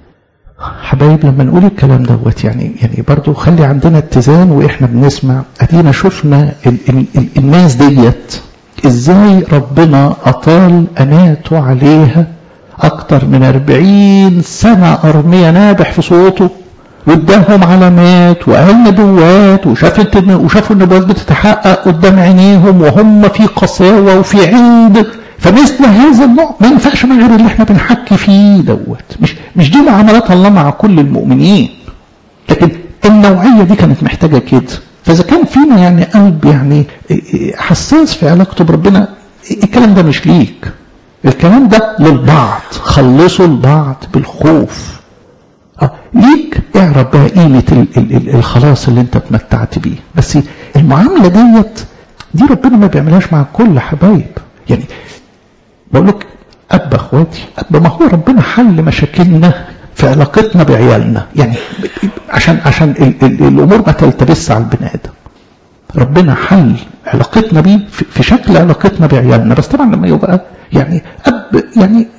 حبايب لما نقول الكلام دوت يعني يعني برضو خلي عندنا اتزان واحنا بنسمع ادينا شفنا ال ال ال الناس ديت ازاي ربنا اطال اناته عليها اكتر من اربعين سنة ارمية نابح في صوته واداهم علامات وقال نبوات وشافت وشافوا النبوات بتتحقق قدام عينيهم وهم في قساوة وفي عند فمثل هذا النوع ما ينفعش من غير اللي احنا بنحكي فيه دوت مش مش دي معاملات الله مع كل المؤمنين لكن النوعيه دي كانت محتاجه كده فاذا كان فينا يعني قلب يعني حساس في علاقته بربنا الكلام ده مش ليك الكلام ده للبعض خلصوا البعض بالخوف اه ليك اعرف بقى قيمه الخلاص اللي انت اتمتعت بيه بس المعامله ديت دي ربنا ما بيعملهاش مع كل حبايب يعني بقول لك أب أخواتي أب ما هو ربنا حل مشاكلنا في علاقتنا بعيالنا يعني عشان عشان ال ال الأمور ما تلتبس على البني آدم ربنا حل علاقتنا بيه في شكل علاقتنا بعيالنا بس طبعا لما يبقى يعني أب يعني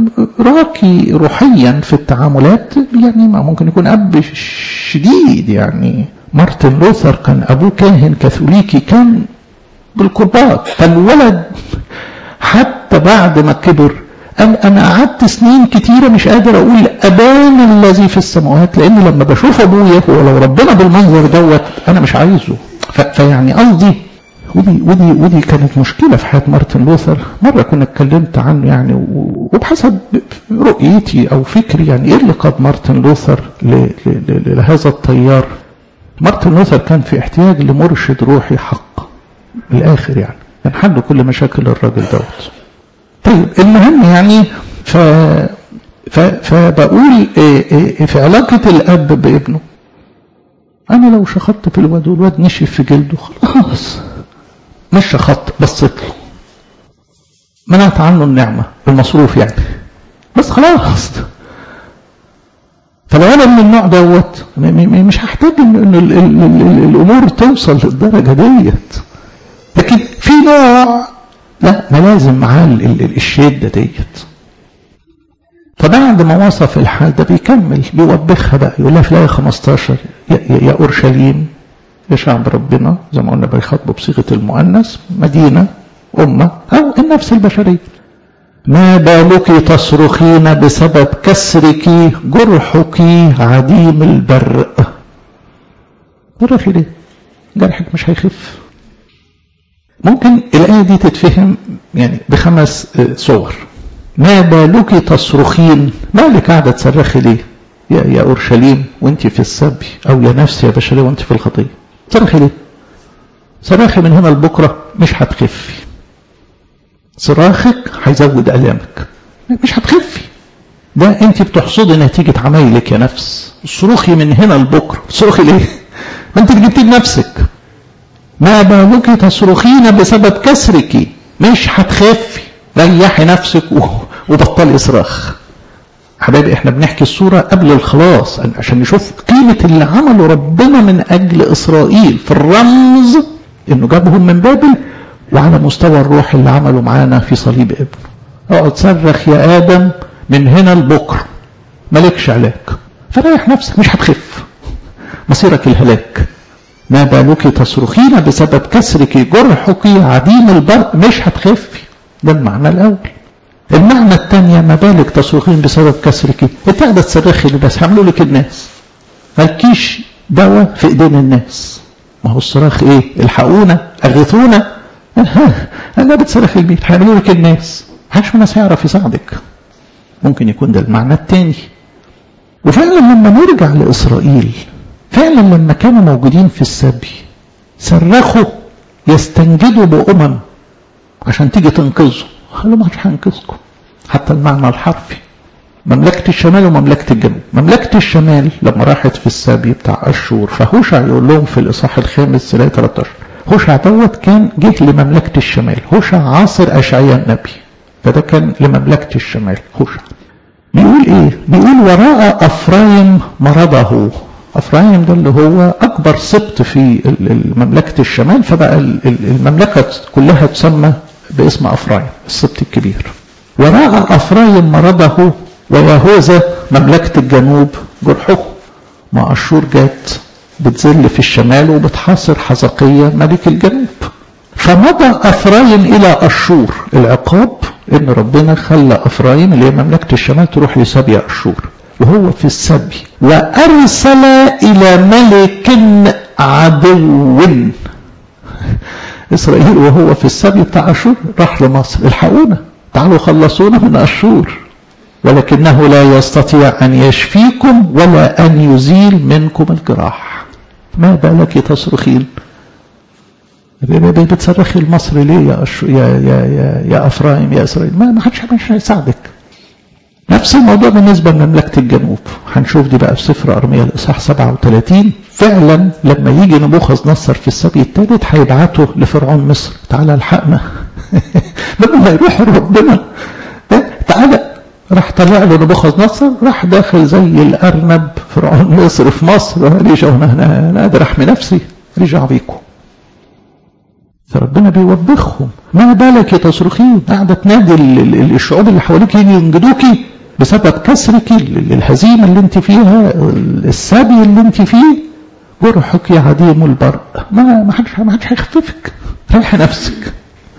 راقي روحيا في التعاملات يعني ما ممكن يكون أب شديد يعني مارتن لوثر كان أبوه كاهن كاثوليكي كان بالقربات فالولد حتى بعد ما كبر قال انا قعدت سنين كتيره مش قادر اقول ابانا الذي في السماوات لان لما بشوف ابويا ولو ربنا بالمنظر دوت انا مش عايزه فيعني قصدي ودي ودي ودي كانت مشكله في حياه مارتن لوثر مره كنا اتكلمت عنه يعني وبحسب رؤيتي او فكري يعني ايه اللي قاد مارتن لوثر لهذا التيار مارتن لوثر كان في احتياج لمرشد روحي حق الاخر يعني كان حل كل مشاكل الراجل دوت طيب المهم يعني ف ف فبقول إيه إيه في علاقة الأب بابنه أنا لو شخطت في الواد والواد نشف في جلده خلاص مش شخطت بصيت له منعت عنه النعمة المصروف يعني بس خلاص فلو أنا من النوع دوت مش هحتاج إن الأمور توصل للدرجة ديت لكن في نوع لا ما لازم معاه الشدة ديت فبعد ما وصف الحال ده بيكمل بيوبخها بقى يقول لها في الآية 15 يا, يا أورشليم يا شعب ربنا زي ما قلنا بيخاطبوا بصيغة المؤنث مدينة أمة أو النفس البشرية ما بالك تصرخين بسبب كسرك جرحك عديم البرء جرحي ليه جرحك مش هيخف ممكن الآية دي تتفهم يعني بخمس صور ما بالك تصرخين مالك قاعدة تصرخي ليه يا, يا أورشليم وانت في السبي أو يا نفسي يا بشرية وانت في الخطية صرخي ليه صراخي من هنا لبكرة مش هتخفي صراخك هيزود ألامك مش هتخفي ده انت بتحصدي نتيجة عمايلك يا نفس صروخي من هنا لبكرة صروخي ليه ما انت اللي جبتيه بنفسك ما بالك تصرخين بسبب كسرك مش هتخفي ريحي نفسك وبطلي صراخ حبايبي احنا بنحكي الصورة قبل الخلاص عشان نشوف قيمة اللي عمله ربنا من أجل إسرائيل في الرمز إنه جابهم من بابل وعلى مستوى الروح اللي عمله معانا في صليب ابنه اقعد صرخ يا آدم من هنا لبكرة مالكش علاج فريح نفسك مش هتخف مصيرك الهلاك ما بالك تصرخين بسبب كسرك جرحك عديم البرق مش هتخفي ده المعنى الأول المعنى الثانية ما بالك تصرخين بسبب كسرك انت قاعدة تصرخي لي بس هعملوا لك الناس مالكيش دواء في ايدين الناس ما هو الصراخ ايه الحقونا اغثونا انا بتصرخ لمين هيعملوا لك الناس محدش من الناس هيعرف يساعدك ممكن يكون ده المعنى الثاني وفعلا لما نرجع لإسرائيل فعلا لما كانوا موجودين في السبي صرخوا يستنجدوا بأمم عشان تيجي تنقذهم قالوا ما هنقذكم حتى المعنى الحرفي مملكة الشمال ومملكة الجنوب مملكة الشمال لما راحت في السبي بتاع أشور فهوشع يقول لهم في الإصحاح الخامس سلاية 13 هوشع دوت كان جه لمملكة الشمال هوشع عاصر أشعياء النبي فده كان لمملكة الشمال هوشع بيقول ايه بيقول وراء أفرايم مرضه أفرايم ده اللي هو أكبر سبط في مملكة الشمال فبقى المملكة كلها تسمى باسم أفرايم السبط الكبير وراء أفرايم مرضه ويهوذا مملكة الجنوب جرحه ما أشور جات بتزل في الشمال وبتحاصر حزقية ملك الجنوب فمضى أفرايم إلى أشور العقاب إن ربنا خلى أفرايم اللي هي مملكة الشمال تروح لسبي أشور وهو في السبي وأرسل إلى ملك عدو إسرائيل وهو في السبي بتاع أشور راح لمصر الحقونا تعالوا خلصونا من أشور ولكنه لا يستطيع أن يشفيكم ولا أن يزيل منكم الجراح ما بالك تصرخين بتصرخي المصري ليه يا, أشو يا, يا, يا, يا أفرايم يا إسرائيل ما حدش مش هيساعدك نفس الموضوع بالنسبة لمملكة الجنوب هنشوف دي بقى في سفر أرميا الإصحاح 37 فعلا لما يجي نبوخذ نصر في السبي الثالث هيبعته لفرعون مصر تعالى الحقنا بدل ما يروح ربنا تعالى راح طلع له نبوخذ نصر راح داخل زي الأرنب فرعون مصر في مصر رجعوا أنا أنا قادر أحمي نفسي رجع بيكم فربنا بيوبخهم ما بالك يا تصرخين قاعدة تنادي الشعوب اللي حواليك يجي ينجدوكي بسبب كسرك الهزيمة اللي انت فيها السبي اللي انت فيه جرحك يا عديم البرق ما ما حدش ما حدش هيخففك ريح نفسك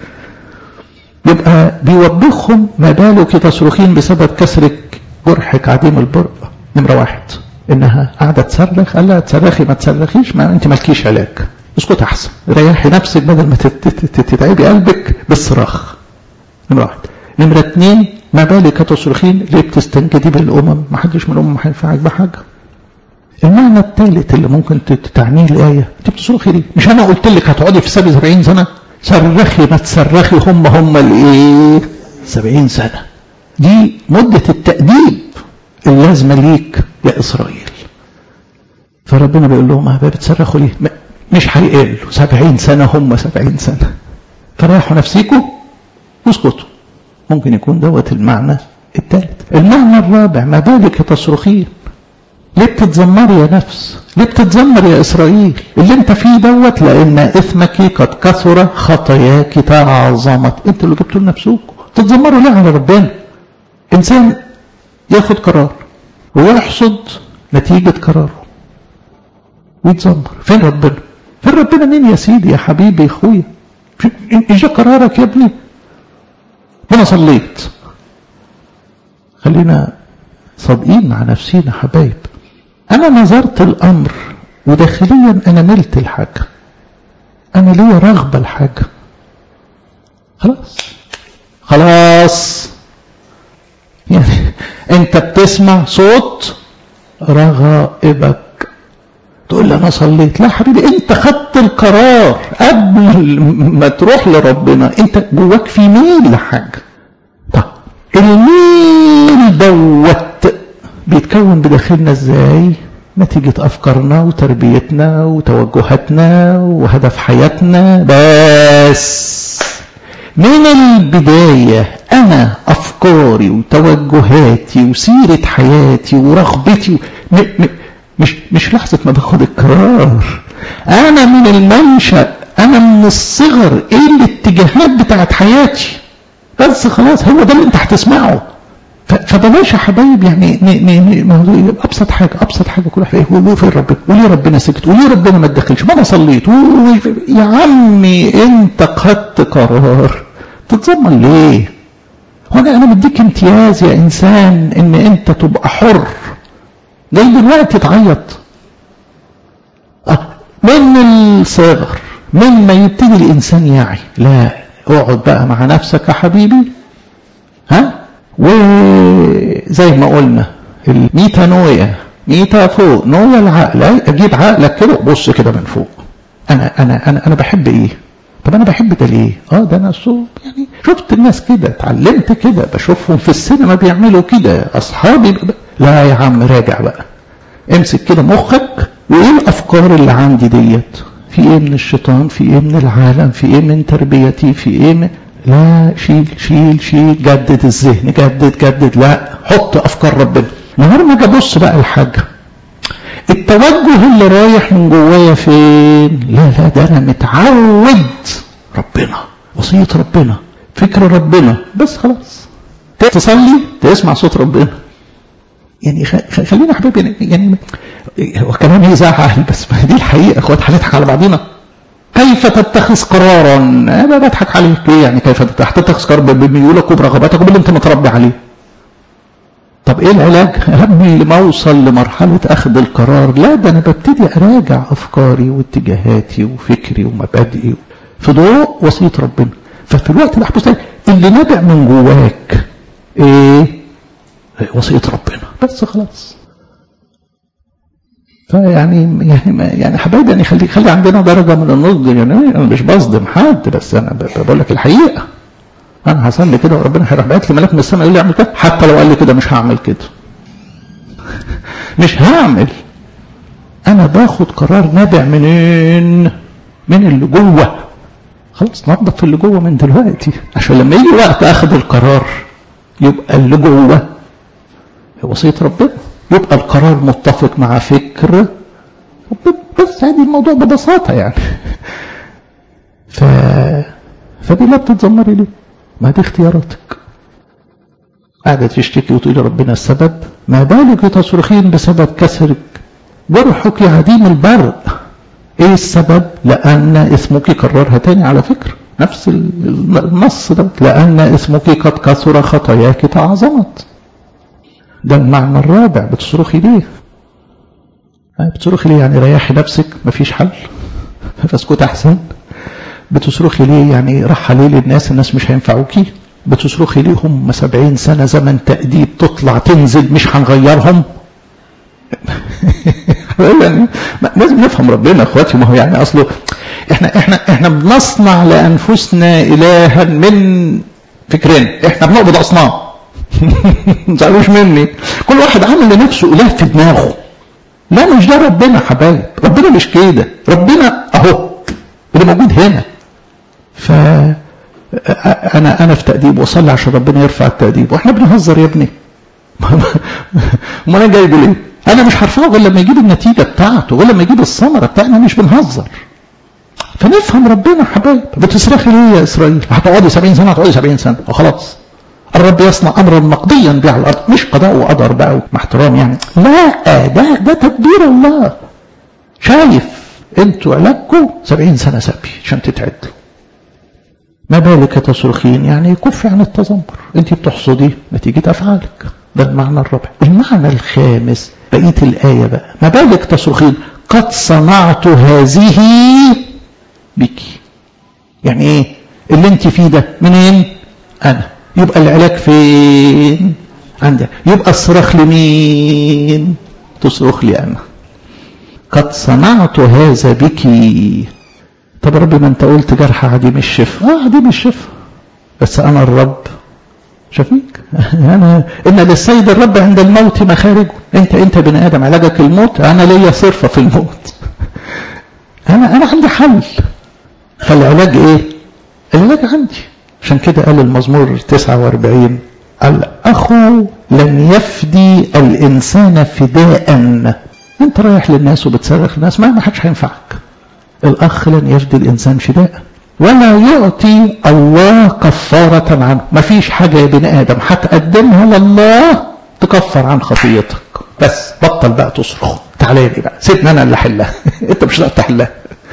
يبقى بيوبخهم ما بالك تصرخين بسبب كسرك جرحك عديم البرق نمرة واحد انها قاعدة تصرخ قال لها تصرخي ما تصرخيش ما انت مالكيش علاج اسكت احسن ريحي نفسك بدل ما تتعبي قلبك بالصراخ نمرة واحد نمرة اتنين ما بالك تصرخين ليه بتستنجدي بالامم ما حدش من الامم هينفعك بحاجه المعنى الثالث اللي ممكن تعنيه الايه انت بتصرخي ليه مش انا قلت لك هتقعدي في سبي 70 سنه صرخي ما تصرخي هم هم الايه 70 سنه دي مده التاديب اللازمه ليك يا اسرائيل فربنا بيقول لهم ما بتصرخوا ليه مش هيقلوا 70 سنه هم 70 سنه فريحوا نفسيكم واسكتوا ممكن يكون دوت المعنى الثالث المعنى الرابع ما بالك تصرخين ليه بتتذمري يا نفس ليه بتتذمر يا إسرائيل اللي انت فيه دوت لأن إثمك قد كثر خطاياك تعظمت انت اللي جبتوا لنفسكم تتذمروا ليه على ربنا إنسان ياخد قرار ويحصد نتيجة قراره ويتذمر فين ربنا فين ربنا مين يا سيدي يا حبيبي يا اخويا اجا قرارك يا ابني انا صليت خلينا صادقين مع نفسينا حبايب انا نظرت الامر وداخليا انا ملت الحاجه انا ليا رغبه الحاجه خلاص خلاص يعني انت بتسمع صوت رغائبك تقول لي انا صليت لا حبيبي انت خدت القرار قبل ما تروح لربنا انت جواك في ميل لحاجه طب الميل دوت بيتكون بداخلنا ازاي نتيجة أفكارنا وتربيتنا وتوجهاتنا وهدف حياتنا بس من البداية أنا أفكاري وتوجهاتي وسيرة حياتي ورغبتي م م مش مش لحظة ما باخد القرار أنا من المنشأ أنا من الصغر إيه الاتجاهات بتاعت حياتي بس خلاص هو ده اللي أنت هتسمعه فبلاش يا حبايب يعني ن ن ابسط حاجه ابسط حاجه كل واحد يقول فين ربنا وليه ربنا سكت وليه ربنا ما تدخلش ما انا صليت يا عمي انت خدت قرار تتذمر ليه؟ هو انا انا مديك امتياز يا انسان ان انت تبقى حر جاي دلوقتي تعيط من الصغر من ما يبتدي الانسان يعي لا اقعد بقى مع نفسك يا حبيبي ها وزي ما قلنا الميتانويا ميتا فوق نويا العقل اجيب عقلك كده بص كده من فوق انا انا انا انا بحب ايه طب انا بحب ده ليه اه ده انا صوب يعني شفت الناس كده اتعلمت كده بشوفهم في السينما بيعملوا كده اصحابي ب... لا يا عم راجع بقى امسك كده مخك وايه الافكار اللي عندي ديت في ايه من الشيطان في ايه من العالم في ايه من تربيتي في ايه من لا شيل شيل شيل جدد الذهن جدد جدد لا حط افكار ربنا نهار ما اجي ابص بقى الحاجه التوجه اللي رايح من جوايا فين لا لا ده انا متعود ربنا وصيه ربنا فكر ربنا بس خلاص تصلي تسمع صوت ربنا يعني خلينا يا حبيبي يعني هو كلام يزعل بس ما دي الحقيقه اخوات هنضحك على بعضينا كيف تتخذ قرارا انا بضحك عليك ليه يعني كيف تتخذ قرار بميولك وبرغباتك وباللي انت متربي عليه طب ايه العلاج قبل ما اوصل لمرحله اخذ القرار لا ده انا ببتدي اراجع افكاري واتجاهاتي وفكري ومبادئي في ضوء وصيه ربنا ففي الوقت اللي هتبص اللي نابع من جواك ايه وصيه ربنا بس خلاص فيعني يعني يعني حبايبي يعني خلي خلي عندنا درجه من النضج يعني انا مش بصدم حد بس انا بقول لك الحقيقه انا هصلي كده وربنا هيروح باعت لي ملاك من السماء يقول لي اعمل كده حتى لو قال لي كده مش هعمل كده مش هعمل انا باخد قرار نابع منين من اللي جوه خلاص نظف اللي جوه من دلوقتي عشان لما يجي وقت اخد القرار يبقى اللي جوه وصيه ربنا يبقى القرار متفق مع فكر بس هذه الموضوع ببساطه يعني ف فدي لا بتتذمري ليه ما دي اختياراتك قاعدة تشتكي وتقولي ربنا السبب ما بالك تصرخين بسبب كسرك جرحك يا عديم البرق ايه السبب لان اسمك كررها تاني على فكرة نفس النص ده لان اسمك قد كثر خطاياك تعظمت ده المعنى الرابع بتصرخي ليه بتصرخي ليه يعني ريحي نفسك مفيش حل فاسكت احسن بتصرخي ليه يعني راح ليه للناس الناس مش هينفعوكي بتصرخي ليه هم سبعين سنة زمن تأديب تطلع تنزل مش هنغيرهم يعني لازم نفهم ربنا اخواتي ما هو يعني اصله احنا احنا احنا بنصنع لانفسنا الها من فكرنا احنا بنعبد اصنام ما تزعلوش مني كل واحد عامل لنفسه اله في دماغه لا مش ده ربنا حبايب ربنا مش كده ربنا اهو اللي موجود هنا ف انا انا في تأديب واصلي عشان ربنا يرفع التأديب واحنا بنهزر يا ابني ما انا جايبه ليه انا مش هرفعه غير لما يجيب النتيجه بتاعته غير لما يجيب الثمره بتاعنا مش بنهزر فنفهم ربنا حبايب بتصرخي ليه يا اسرائيل هتقعدي 70 سنه هتقعدي 70 سنه وخلاص الرب يصنع امرا مقضيا به على الارض مش قضاء وقدر بقى مع احترام يعني لا ده ده تدبير الله شايف انتوا علاجكم 70 سنه سبي عشان تتعدلوا ما بالك تصرخين يعني كف عن التذمر انت بتحصدي نتيجه افعالك ده المعنى الرابع المعنى الخامس بقيه الايه بقى ما بالك تصرخين قد صنعت هذه بك يعني ايه اللي انت فيه ده منين انا يبقى العلاج فين عندك يبقى الصراخ لمين تصرخ لي انا قد صنعت هذا بك طب ربي ما انت قلت جرح عديم الشفاء اه عديم الشفاء بس انا الرب شفيك انا ان للسيد الرب عند الموت مخارج انت انت بني ادم علاجك الموت انا ليا صرفه في الموت انا انا عندي حل فالعلاج ايه العلاج عندي عشان كده قال المزمور 49 الاخو لن يفدي الانسان فداء انت رايح للناس وبتصرخ الناس ما ما حدش هينفعك الاخ لن يفدي الانسان فداء ولا يعطي الله كفارة عنه ما فيش حاجة يا بني آدم هتقدمها لله تكفر عن خطيتك بس بطل بقى تصرخ تعالى لي بقى سيبني أنا اللي أحلها أنت مش هتقدر تحلها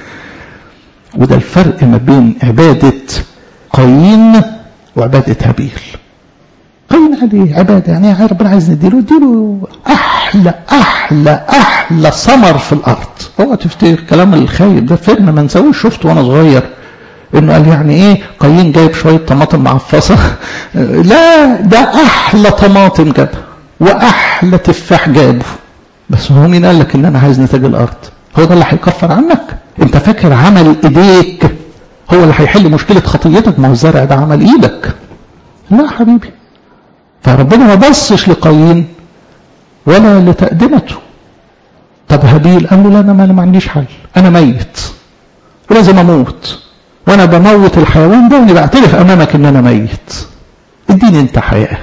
وده الفرق ما بين عبادة قايين وعبادة هابيل قايين عليه عبادة يعني ربنا عايز نديله اديله أحلى أحلى أحلى ثمر في الأرض اوعى تفتكر كلام الخايب ده فيلم ما نسويش شفته وأنا صغير انه قال يعني ايه قايين جايب شويه طماطم معفصه لا ده احلى طماطم جابها واحلى تفاح جابه بس هو مين قال لك ان انا عايز نتاج الارض هو ده اللي هيكفر عنك انت فاكر عمل ايديك هو اللي هيحل مشكله خطيتك ما هو الزرع ده عمل ايدك لا حبيبي فربنا ما بصش لقايين ولا لتقدمته طب هابيل قال له لا انا ما عنديش حل انا ميت ولازم اموت وانا بموت الحيوان ده واني بعترف امامك ان انا ميت اديني انت حياه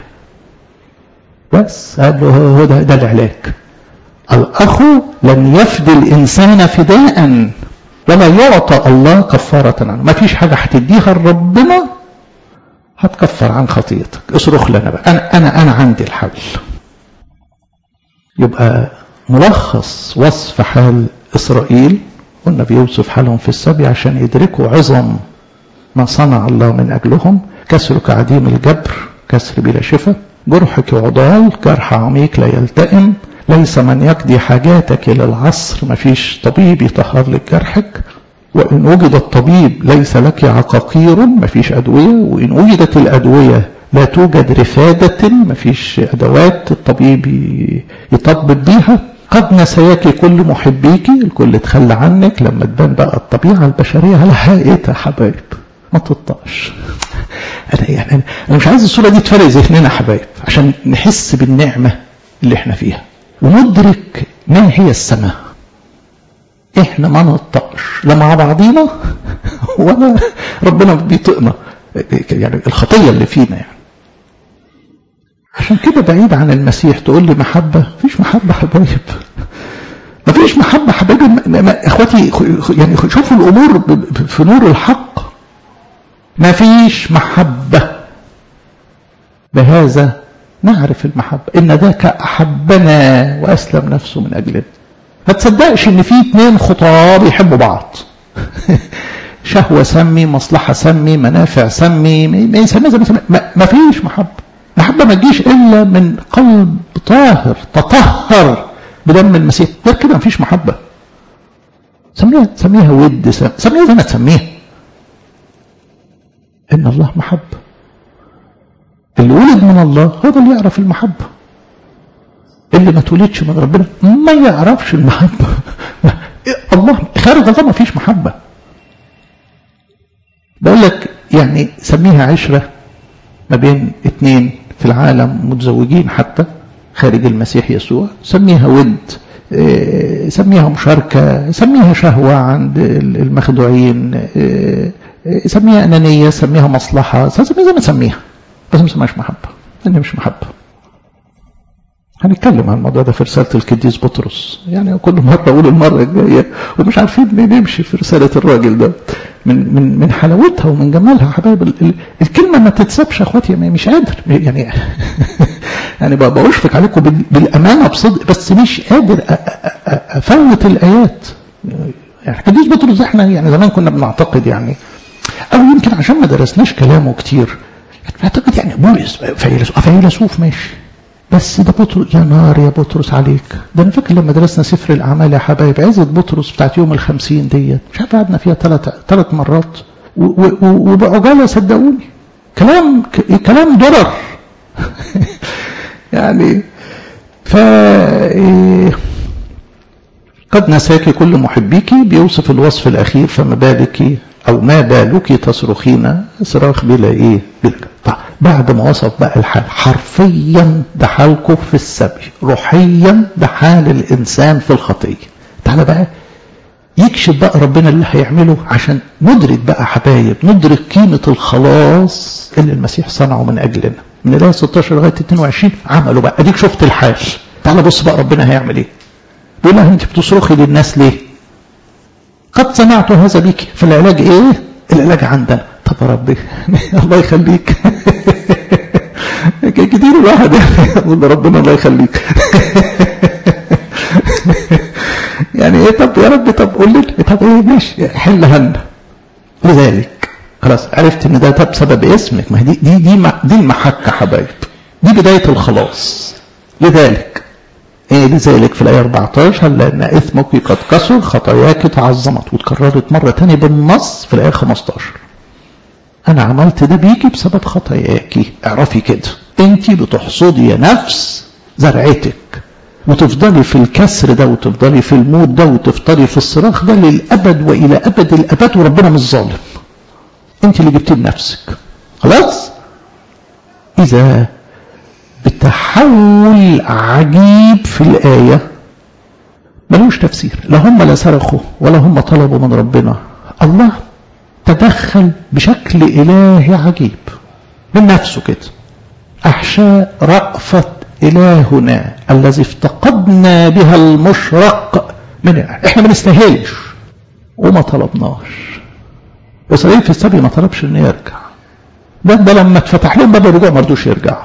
بس قال له هو ده, ده العلاج الاخ لن يفدي الانسان فداء ولا يعطى الله كفاره عنه ما فيش حاجه هتديها لربنا هتكفر عن خطيئتك اصرخ لنا بقى انا انا انا عندي الحل يبقى ملخص وصف حال اسرائيل والنبي يوصف حالهم في السبي عشان يدركوا عظم ما صنع الله من اجلهم كسرك عديم الجبر كسر بلا شفاء جرحك عضال جرح عميق لا يلتئم ليس من يقضي حاجاتك الى العصر ما فيش طبيب يطهر لك جرحك وإن وجد الطبيب ليس لك عقاقير ما فيش أدوية وإن وجدت الأدوية لا توجد رفادة ما فيش أدوات الطبيب يطبب بيها قد نسياك كل محبيك الكل تخلى عنك لما تبان بقى الطبيعة البشرية على حقيقتها حبايب ما تطقش أنا يعني أنا مش عايز الصورة دي تفرق ذهننا حبايب عشان نحس بالنعمة اللي احنا فيها وندرك ما هي السماء احنا ما نطقش لا مع بعضينا ولا ربنا بيطقنا يعني الخطية اللي فينا يعني عشان كده بعيد عن المسيح تقول لي محبة مفيش محبة حبايب مفيش محبة حبايب اخواتي يعني شوفوا الامور في نور الحق مفيش محبة بهذا نعرف المحبة إن ذاك أحبنا وأسلم نفسه من أجلنا ما تصدقش ان في اتنين خطاب يحبوا بعض شهوة سمي مصلحة سمي منافع سمي ما يسمى زي ما ما فيش محبة محبة ما تجيش إلا من قلب طاهر تطهر بدم المسيح غير كده ما فيش محبة سميها سميها ود سميها زي ما تسميها إن الله محبة اللي ولد من الله هو ده اللي يعرف المحبة اللي ما تولدش من ربنا ما يعرفش المحبة الله خارج الله ما فيش محبة بقول لك يعني سميها عشرة ما بين اتنين في العالم متزوجين حتى خارج المسيح يسوع سميها ود سميها مشاركة سميها شهوة عند المخدوعين سميها أنانية سميها مصلحة سميها زي ما تسميها بس ما تسميهاش محبة لأن مش محبة هنتكلم عن الموضوع ده في رسالة القديس بطرس يعني كل مرة أقول المرة الجاية ومش عارفين نمشي في رسالة الراجل ده من من من حلاوتها ومن جمالها حبايب الكلمة ما تتسابش يا اخواتي مش قادر يعني يعني بشفق عليكم بالأمانة بصدق بس مش قادر أفوت الآيات يعني القديس بطرس احنا يعني زمان كنا بنعتقد يعني أو يمكن عشان ما درسناش كلامه كتير اعتقد يعني بولس فيلسوف فيلسوف ماشي بس ده بطرس يا نار يا بطرس عليك ده انا فاكر لما درسنا سفر الاعمال يا حبايب عزة بطرس بتاعت يوم الخمسين ديت مش عارف قعدنا فيها ثلاث ثلاث مرات وبعجاله صدقوني كلام كلام ضرر يعني ف قد نساك كل محبيك بيوصف الوصف الاخير فما بالك او ما بالك تصرخين صراخ بلا ايه بلا طيب بعد ما وصف بقى الحال حرفيا ده حالكم في السبي روحيا ده حال الانسان في الخطيه تعالى بقى يكشف بقى ربنا اللي هيعمله عشان ندرك بقى حبايب ندرك قيمة الخلاص اللي المسيح صنعه من أجلنا من الآية 16 لغاية 22 عملوا بقى أديك شفت الحال تعالى بص بقى ربنا هيعمل إيه بيقول لها أنت بتصرخي للناس ليه قد سمعت هذا بك فالعلاج إيه العلاج عندنا طب يا ربي الله يخليك كتير الواحد يقول ربنا الله يخليك يعني ايه طب يا رب طب قول لي طب ايه ماشي حلها لنا لذلك خلاص عرفت ان ده طب بسبب اسمك ما دي دي دي, دي المحكه حبايب دي بدايه الخلاص لذلك ايه لذلك في الايه 14 لان اثمك قد كسر خطاياك تعظمت وتكررت مره ثانيه بالنص في الايه 15 انا عملت ده بيكي بسبب خطاياكي اعرفي كده انت بتحصدي يا نفس زرعتك وتفضلي في الكسر ده وتفضلي في الموت ده وتفضلي في الصراخ ده للأبد وإلى أبد الأبد وربنا مش ظالم انت اللي جبتيه لنفسك خلاص إذا بتحول عجيب في الآية ملوش تفسير لا هم لا صرخوا ولا هم طلبوا من ربنا الله تدخل بشكل إلهي عجيب من نفسه كده أحشاء رأفة إلهنا الذي افتقدنا بها المشرق من احنا ما نستاهلش وما طلبناش إسرائيل في السبي ما طلبش إنه يرجع ده ده لما اتفتح لهم باب الرجوع ما رضوش يرجعوا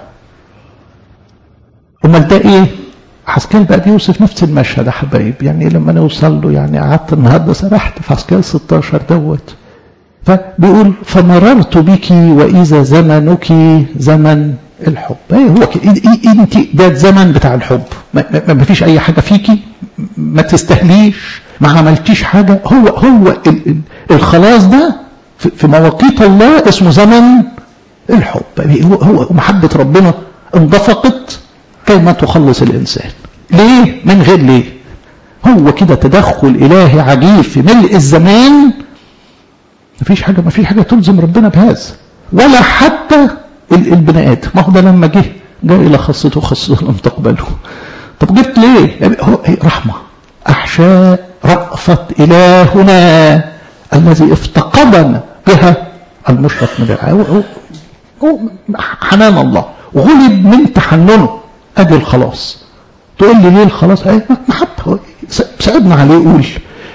امال ده ايه حسكال بقى بيوصف نفس المشهد يا حبايب يعني لما نوصل له يعني قعدت النهارده سرحت في حسكال 16 دوت فبيقول فمررت بك واذا زمنك زمن الحب ايه هو كده إيه انت ده الزمن بتاع الحب ما, ما, ما فيش اي حاجه فيكي ما تستهليش ما عملتيش حاجه هو هو الخلاص ده في مواقيت الله اسمه زمن الحب هو هو محبه ربنا انضفقت كيما تخلص الإنسان ليه من غير ليه هو كده تدخل إلهي عجيب في ملء الزمان مفيش حاجة مفيش حاجة تلزم ربنا بهذا ولا حتى البني آدم ما هو ده لما جه جاء إلى خاصته خاصته لم تقبله طب جبت ليه يعني هو رحمة أحشاء رأفة إلهنا الذي افتقدنا بها المشرق من العالم حنان الله غلب من تحننه ادي الخلاص تقول لي ليه الخلاص ايه محبه ساعدنا عليه قول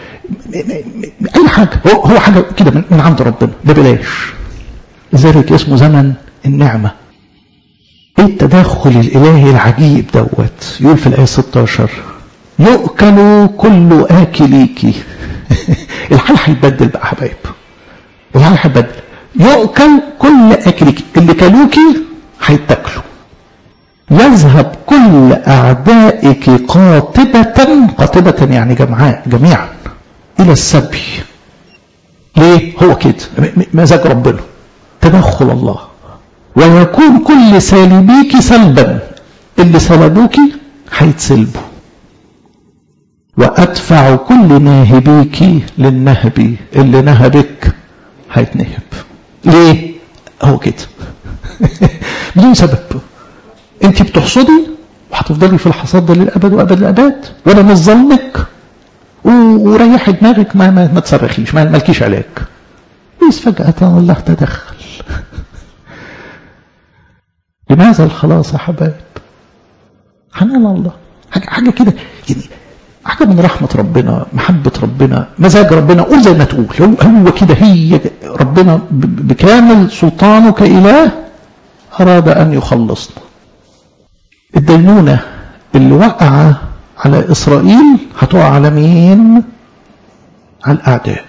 اي حاجه هو, هو حاجه كده من, من عند ربنا ببلاش لذلك اسمه زمن النعمه ايه التدخل الالهي العجيب دوت يقول في الايه 16 يؤكل كل اكليك الحال هيتبدل بقى حبايب الحال هيتبدل يؤكل كل اكليك اللي كلوكي هيتاكلوا يذهب كل أعدائك قاطبة قاطبة يعني جمعاء جميعا إلى السبي ليه هو كده مزاج ربنا تدخل الله ويكون كل سالبيك سلبا اللي سلبوك هيتسلبوا وأدفع كل ناهبيك للنهب اللي نهبك هيتنهب ليه هو كده بدون سبب انت بتحصدي وهتفضلي في الحصاد ده للابد وابد الاباد وانا مش ظلمك وريحي دماغك ما ما, ما تصرخيش ما مالكيش علاج بس فجأة الله تدخل لماذا الخلاص يا حبايب حنان الله حاجة, حاجة كده يعني حاجة من رحمة ربنا محبة ربنا مزاج ربنا قول زي ما تقول هو, هو كده هي ربنا بكامل سلطانه كإله أراد أن يخلصنا الدينونة اللي وقع على إسرائيل هتقع على مين على الأعداء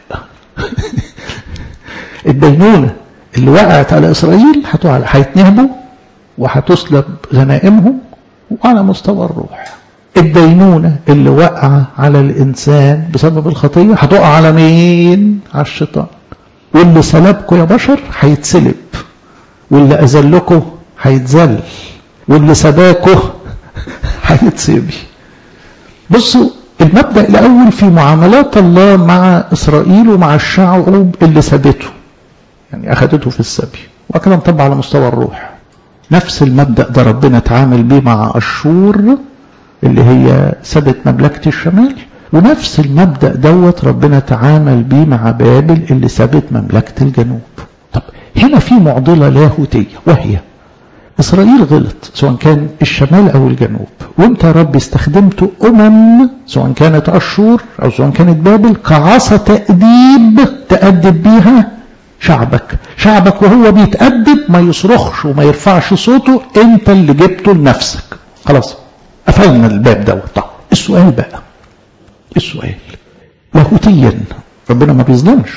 الدينونة اللي وقعت على إسرائيل هتقع على هيتنهبوا وهتسلب غنائمهم وعلى مستوى الروح الدينونة اللي وقع على الإنسان بسبب الخطية هتقع على مين على الشيطان واللي سلبكم يا بشر هيتسلب واللي أذلكم هيتذل واللي سباكه هيتسيبي بصوا المبدأ الأول في معاملات الله مع إسرائيل ومع الشعب اللي سابته يعني أخذته في السبي وكده طبعا على مستوى الروح نفس المبدأ ده ربنا تعامل بيه مع أشور اللي هي سبت مملكة الشمال ونفس المبدأ دوت ربنا تعامل بيه مع بابل اللي سبت مملكة الجنوب طب هنا في معضلة لاهوتية وهي إسرائيل غلط سواء كان الشمال أو الجنوب وانت يا رب استخدمت أمم سواء كانت أشور أو سواء كانت بابل كعصا تأديب تأدب بيها شعبك شعبك وهو بيتأدب ما يصرخش وما يرفعش صوته انت اللي جبته لنفسك خلاص قفلنا الباب دوت طب السؤال بقى السؤال لاهوتيا ربنا ما بيظلمش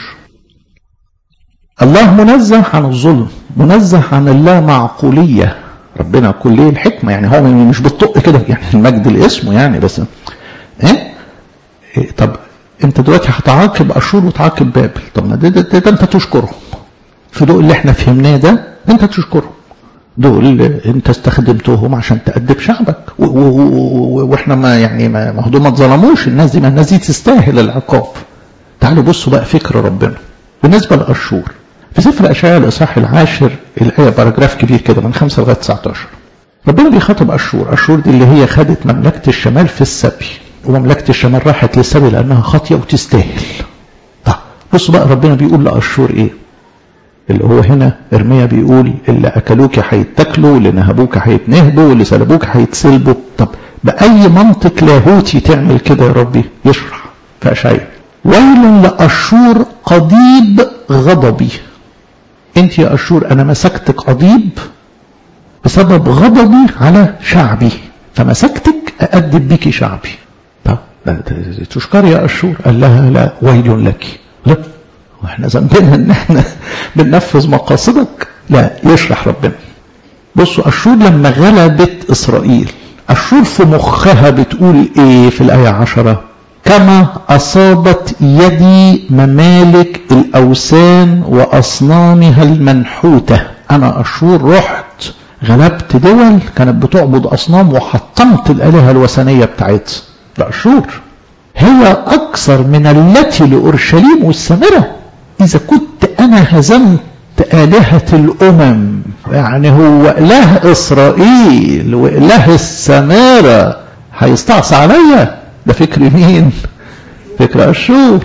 الله منزه عن الظلم منزه عن اللا معقولية ربنا كليه الحكمة يعني هو مش بالطق كده يعني المجد لاسمه يعني بس ايه, إيه طب انت دلوقتي هتعاقب اشور وتعاقب بابل طب ما ده, ده, ده, ده انت تشكرهم في ضوء اللي احنا فهمناه ده انت تشكرهم دول انت استخدمتهم عشان تأدب شعبك واحنا ما يعني ما ما دول ما اتظلموش الناس دي ما الناس دي تستاهل العقاب تعالوا بصوا بقى فكر ربنا بالنسبه لاشور في سفر اشعياء الاصحاح العاشر الايه باراجراف كبير كده من 5 لغايه 19 ربنا بيخاطب اشور اشور دي اللي هي خدت مملكه الشمال في السبي ومملكه الشمال راحت للسبي لانها خاطيه وتستاهل طب بصوا بقى ربنا بيقول لاشور ايه اللي هو هنا ارميا بيقول اللي اكلوك هيتاكلوا واللي نهبوك هيتنهبوا واللي سلبوك هيتسلبوا طب باي منطق لاهوتي تعمل كده يا ربي يشرح في اشعياء ويل لاشور قضيب غضبي انت يا اشور انا مسكتك قضيب بسبب غضبي على شعبي فمسكتك أأدب بك شعبي طب تشكر يا أشور قال لها لا ويل لك لا واحنا ذنبنا ان احنا بننفذ مقاصدك لا يشرح ربنا بصوا أشور لما غلبت إسرائيل أشور في مخها بتقول ايه في الآية عشرة كما أصابت يدي ممالك الأوثان وأصنامها المنحوتة أنا أشور رحت غلبت دول كانت بتعبد أصنام وحطمت الآلهة الوثنية بتاعتها ده أشور هي أكثر من التي لأورشليم والسامرة إذا كنت أنا هزمت آلهة الأمم يعني هو إله إسرائيل وإله السمارة هيستعصى عليا ده فكر مين فكر أشور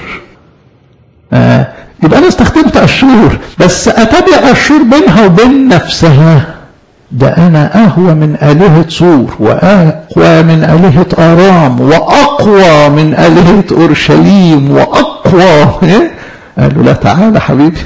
آه يبقى أنا استخدمت أشور بس أتابع أشور بينها وبين نفسها ده أنا أهوى من آلهة سور وأقوى من آلهة آرام وأقوى من آلهة أورشليم وأقوى قال له لا تعالى حبيبي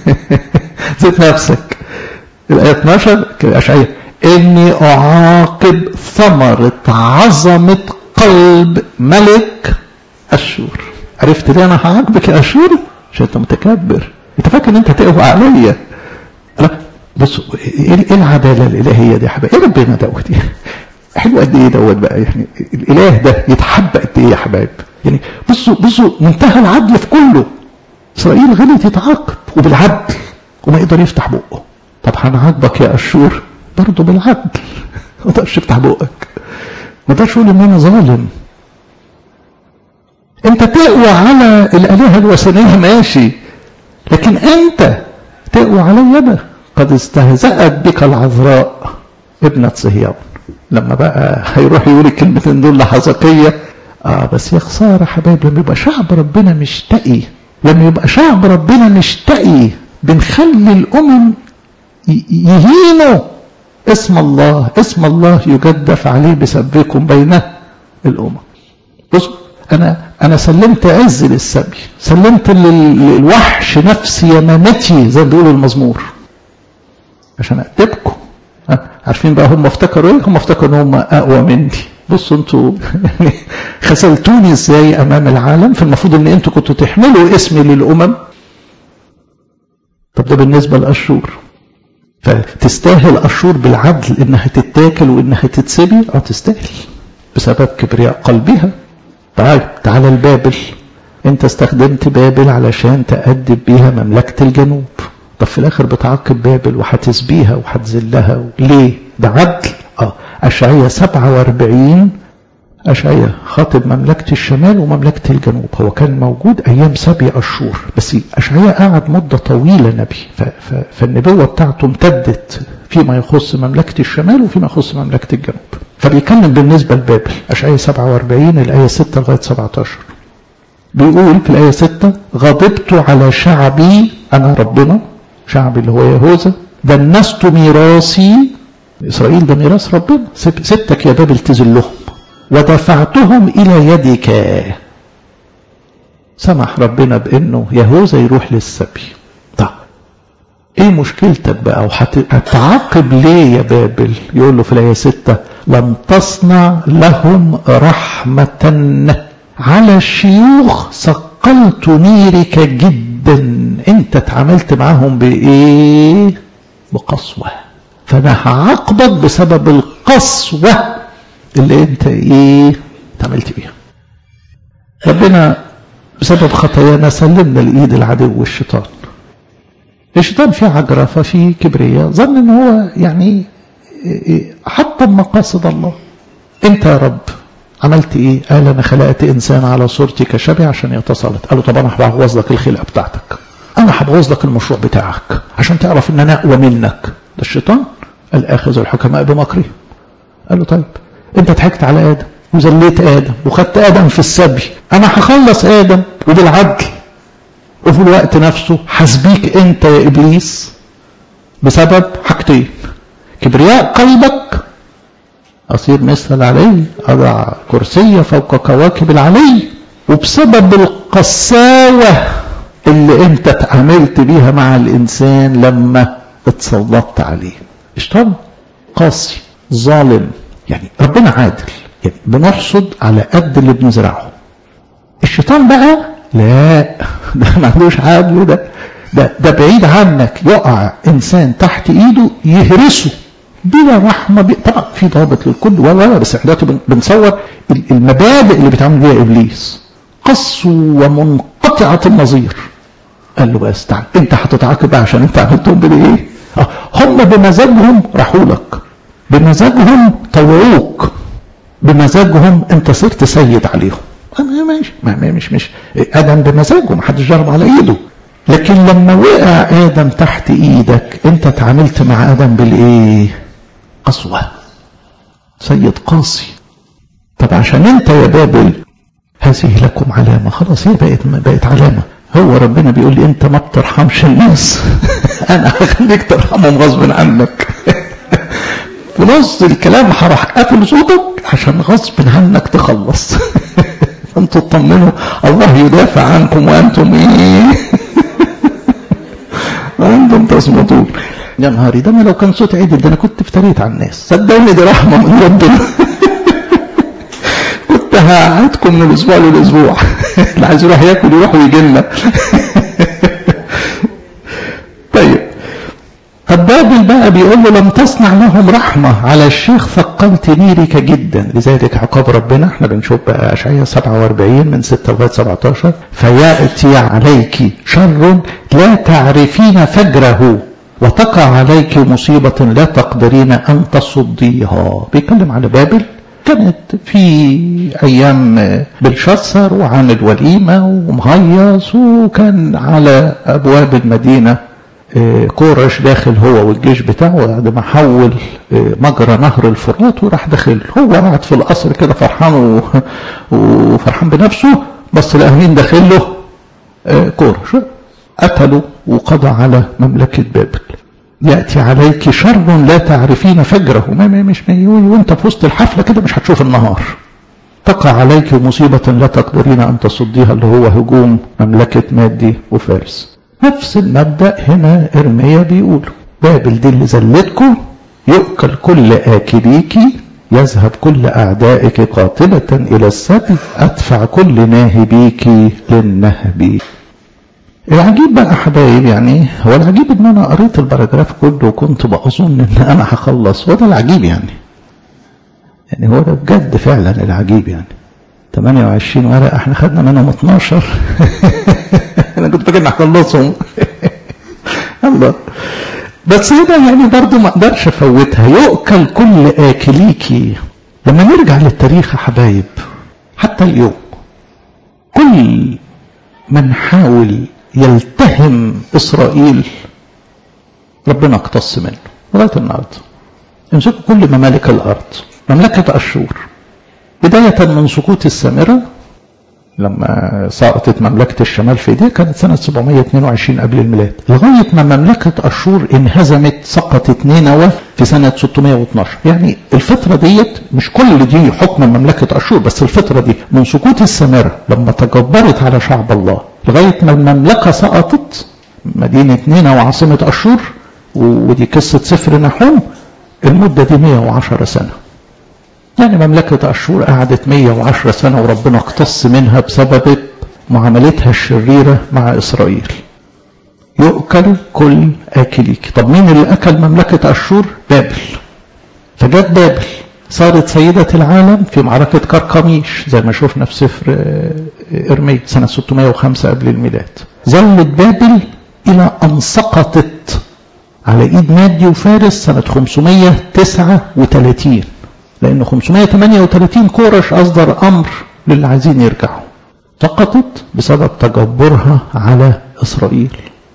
زيت نفسك الآية 12 أشعية إني أعاقب ثمرة عظمة قلب ملك أشور عرفت ليه أنا هعاقبك يا أشور عشان أنت متكبر أنت فاكر إن أنت تقوى عليا لا بصوا ايه العداله الالهيه دي يا حبايبي ايه ربنا دوت حلو قد ايه دوت بقى يعني الاله ده يتحب قد ايه يا حبايب يعني بصوا بصوا منتهى العدل في كله اسرائيل غلط يتعاقب وبالعدل وما يقدر يفتح بقه طب هنعاقبك يا اشور برضه بالعدل ما تقدرش تفتح بقك ما تقدرش تقول ان انا ظالم انت تقوى على الالهه الوثنيه ماشي لكن انت تقوى علي انا قد استهزأت بك العذراء ابنة صهيون لما بقى هيروح يقول الكلمتين دول لحزقية اه بس يا خسارة حبايب لما يبقى شعب ربنا مش تقي لما يبقى شعب ربنا مش تقي بنخلي الأمم يهينوا اسم الله اسم الله يجدف عليه بسبكم بين الأمم بصوا أنا أنا سلمت عز للسبي سلمت للوحش نفسي يمامتي زي ما بيقولوا المزمور عشان أأدبكم عارفين بقى هم افتكروا ايه هم افتكروا ان هم اقوى مني بصوا انتوا يعني خسلتوني ازاي امام العالم فالمفروض ان انتوا كنتوا تحملوا اسمي للامم طب ده بالنسبه لاشور فتستاهل اشور بالعدل انها تتاكل وانها تتسبي اه تستاهل بسبب كبرياء قلبها تعال تعال البابل انت استخدمت بابل علشان تأدب بيها مملكة الجنوب طب في الاخر بتعاقب بابل وهتسبيها وهتذلها ليه ده عدل اه اشعياء 47 اشعياء خاطب مملكه الشمال ومملكه الجنوب هو كان موجود ايام سبي اشور بس اشعياء قعد مده طويله نبي فالنبوه بتاعته امتدت فيما يخص مملكه الشمال وفيما يخص مملكه الجنوب فبيتكلم بالنسبه لبابل اشعياء 47 الايه 6 لغايه 17 بيقول في الايه 6 غضبت على شعبي انا ربنا شعبي اللي هو يهوذا دنست ميراثي إسرائيل ده ميراث ربنا ستك يا بابل تذلهم ودفعتهم إلى يدك سمح ربنا بأنه يهوذا يروح للسبي طب ايه مشكلتك بقى وهتعاقب ليه يا بابل يقول له في الآية ستة لم تصنع لهم رحمة على الشيوخ ثقلت نيرك جدا انت اتعاملت معاهم بايه بقسوة فانا هعاقبك بسبب القسوة اللي انت ايه اتعاملت بيها ربنا بسبب خطايانا سلمنا لايد العدو والشيطان الشيطان فيه عجرفة فيه كبرية ظن ان هو يعني حتى مقاصد الله انت يا رب عملت ايه قال انا خلقت انسان على صورتي كشبه عشان يتسلط قال له طب انا هبوظ لك الخلقه بتاعتك انا هبوظ لك المشروع بتاعك عشان تعرف ان انا اقوى منك ده الشيطان قال اخذ الحكماء بمكرهم قال له طيب انت ضحكت على ادم وذليت ادم وخدت ادم في السبي انا هخلص ادم وبالعدل وفي الوقت نفسه حسبيك انت يا ابليس بسبب حاجتين كبرياء قلبك أصير مثل العلي أضع كرسي فوق كواكب العلي وبسبب القساوة اللي انت اتعاملت بيها مع الإنسان لما اتسلطت عليه اشتغل قاسي ظالم يعني ربنا عادل يعني بنحصد على قد اللي بنزرعه الشيطان بقى لا ده ما عندوش عدل ده ده ده بعيد عنك يقع انسان تحت ايده يهرسه بلا رحمه بي... طبعا في ضابط للكل ولا بس احنا دلوقتي بنصور المبادئ اللي بيتعامل بيها ابليس قسوه منقطعه النظير قال له بس تعال انت هتتعاقب عشان انت عملتهم بالايه؟ اه هم بمزاجهم راحوا لك بمزاجهم طوعوك بمزاجهم انت صرت سيد عليهم ماشي ما مش مش ادم بمزاجه ما حدش جرب على ايده لكن لما وقع ادم تحت ايدك انت اتعاملت مع ادم بالايه قسوه سيد قاسي طب عشان انت يا بابل هذه لكم علامه خلاص هي بقت بقت علامه هو ربنا بيقول لي انت ما بترحمش الناس انا هخليك ترحمهم غصب عنك في نص الكلام هروح قافل صوتك عشان غصب عنك تخلص انتوا تطمنوا الله يدافع عنكم وانتم ايه وانتم تصمتون يا نهاري ده انا لو كان صوت عدل ده انا كنت افتريت على الناس صدقوني دي رحمه من ربنا كنت هقعدكم من الاسبوع للاسبوع اللي عايز يروح ياكل يروح ويجي لنا طيب البابل بقى بيقول له لم تصنع لهم رحمة على الشيخ ثقلت نيرك جدا لذلك عقاب ربنا احنا بنشوف بقى أشعية 47 من 6 لغاية 17 فيأتي عليك شر لا تعرفين فجره وتقع عليك مصيبة لا تقدرين أن تصديها بيتكلم على بابل كانت في أيام بلشسر وعن الوليمة ومهيص وكان على أبواب المدينة كورش داخل هو والجيش بتاعه بعد ما حول مجرى نهر الفرات وراح داخل هو قاعد في القصر كده فرحان وفرحان بنفسه بس لقى مين داخل له كورش قتلوا وقضى على مملكة بابل يأتي عليك شر لا تعرفين فجره ما مش وانت في وسط الحفلة كده مش هتشوف النهار تقع عليك مصيبة لا تقدرين أن تصديها اللي هو هجوم مملكة مادي وفارس نفس المبدأ هنا إرميا بيقول بابل دي اللي زلتكم يؤكل كل آكليك يذهب كل أعدائك قاتلة إلى السبي أدفع كل ناهبيك للنهب العجيب بقى حبايب يعني هو العجيب ان انا قريت الباراجراف كله وكنت بظن ان انا هخلص وده العجيب يعني يعني هو ده بجد فعلا العجيب يعني 28 ورقه احنا خدنا منهم 12 انا كنت فاكر هخلصهم الله بس هنا يعني برضه ما اقدرش افوتها يؤكل كل اكليكي لما نرجع للتاريخ يا حبايب حتى اليوم كل من حاول يلتهم اسرائيل ربنا اقتص منه لغايه النهارده امسكوا كل ممالك الارض مملكه اشور بدايه من سقوط السامره لما سقطت مملكة الشمال في ايديه كانت سنة 722 قبل الميلاد لغاية ما مملكة أشور انهزمت سقطت نينوى في سنة 612 يعني الفترة ديت مش كل دي حكم مملكة أشور بس الفترة دي من سقوط السامرة لما تجبرت على شعب الله لغاية ما المملكة سقطت مدينة نينوى عاصمة أشور ودي قصة سفر نحوم المدة دي 110 سنة يعني مملكة أشور قعدت 110 سنة وربنا اقتص منها بسبب معاملتها الشريرة مع إسرائيل يؤكل كل آكليك طب مين اللي أكل مملكة أشور بابل فجت بابل صارت سيدة العالم في معركة كركميش زي ما شفنا في سفر إرميا سنة 605 قبل الميلاد ظلت بابل إلى أن سقطت على ايد مادي وفارس سنة 539 لان 538 كورش اصدر امر للي عايزين يرجعوا سقطت بسبب تجبرها على اسرائيل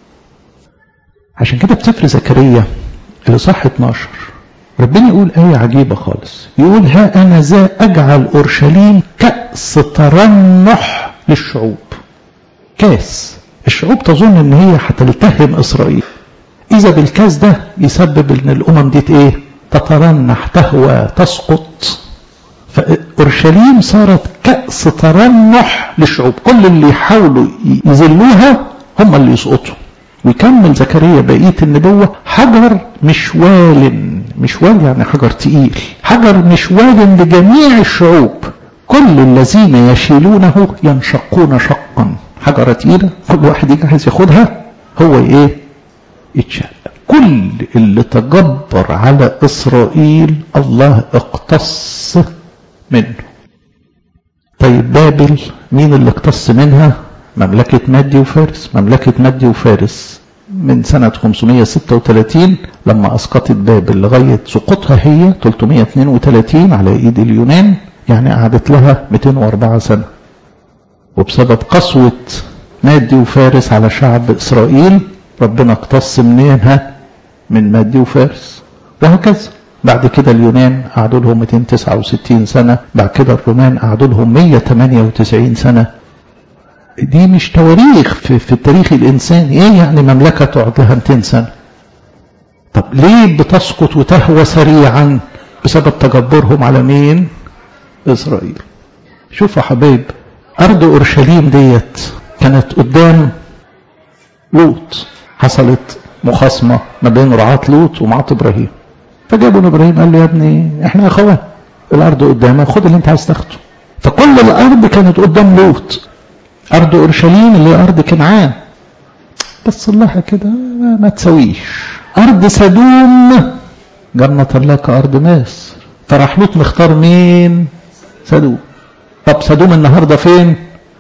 عشان كده في سفر زكريا اللي صح 12 ربنا يقول آية عجيبة خالص يقول ها أنا ذا أجعل أورشليم كأس ترنح للشعوب كاس الشعوب تظن ان هي هتلتهم اسرائيل اذا بالكاس ده يسبب ان الامم دي ايه تترنح تهوى تسقط فاورشليم صارت كاس ترنح للشعوب كل اللي يحاولوا يذلوها هم اللي يسقطوا ويكمل زكريا بقيه النبوه حجر مشوال مشوال يعني حجر تقيل حجر مشوال لجميع الشعوب كل الذين يشيلونه ينشقون شقا حجرة تقيلة كل واحد يجي عايز ياخدها هو ايه يتشق كل اللي تجبر على اسرائيل الله اقتص منه طيب بابل مين اللي اقتص منها مملكة مادي وفارس مملكة مادي وفارس من سنة 536 لما أسقطت بابل لغاية سقوطها هي 332 على إيد اليونان يعني قعدت لها 204 سنة وبسبب قسوة مادي وفارس على شعب إسرائيل ربنا اقتص منها من مادي وفارس وهكذا بعد كده اليونان قعدوا لهم 269 سنة بعد كده الرومان قعدوا لهم 198 سنة دي مش تواريخ في, في التاريخ الإنساني إيه يعني مملكة تقعد لها 200 سنة طب ليه بتسقط وتهوى سريعا بسبب تجبرهم على مين إسرائيل شوفوا حبايب أرض أورشليم ديت كانت قدام لوط حصلت مخاصمة ما بين رعاة لوط ومعاة إبراهيم فجابوا إبراهيم قال له يا ابني إحنا أخوان الأرض قدامك خد اللي أنت عايز تاخده فكل الأرض كانت قدام لوط أرض أورشليم اللي هي أرض كنعان بس الله كده ما, ما تسويش أرض سدوم جنة الله كأرض مصر فراح لوط مختار مين سدوم طب سدوم النهاردة فين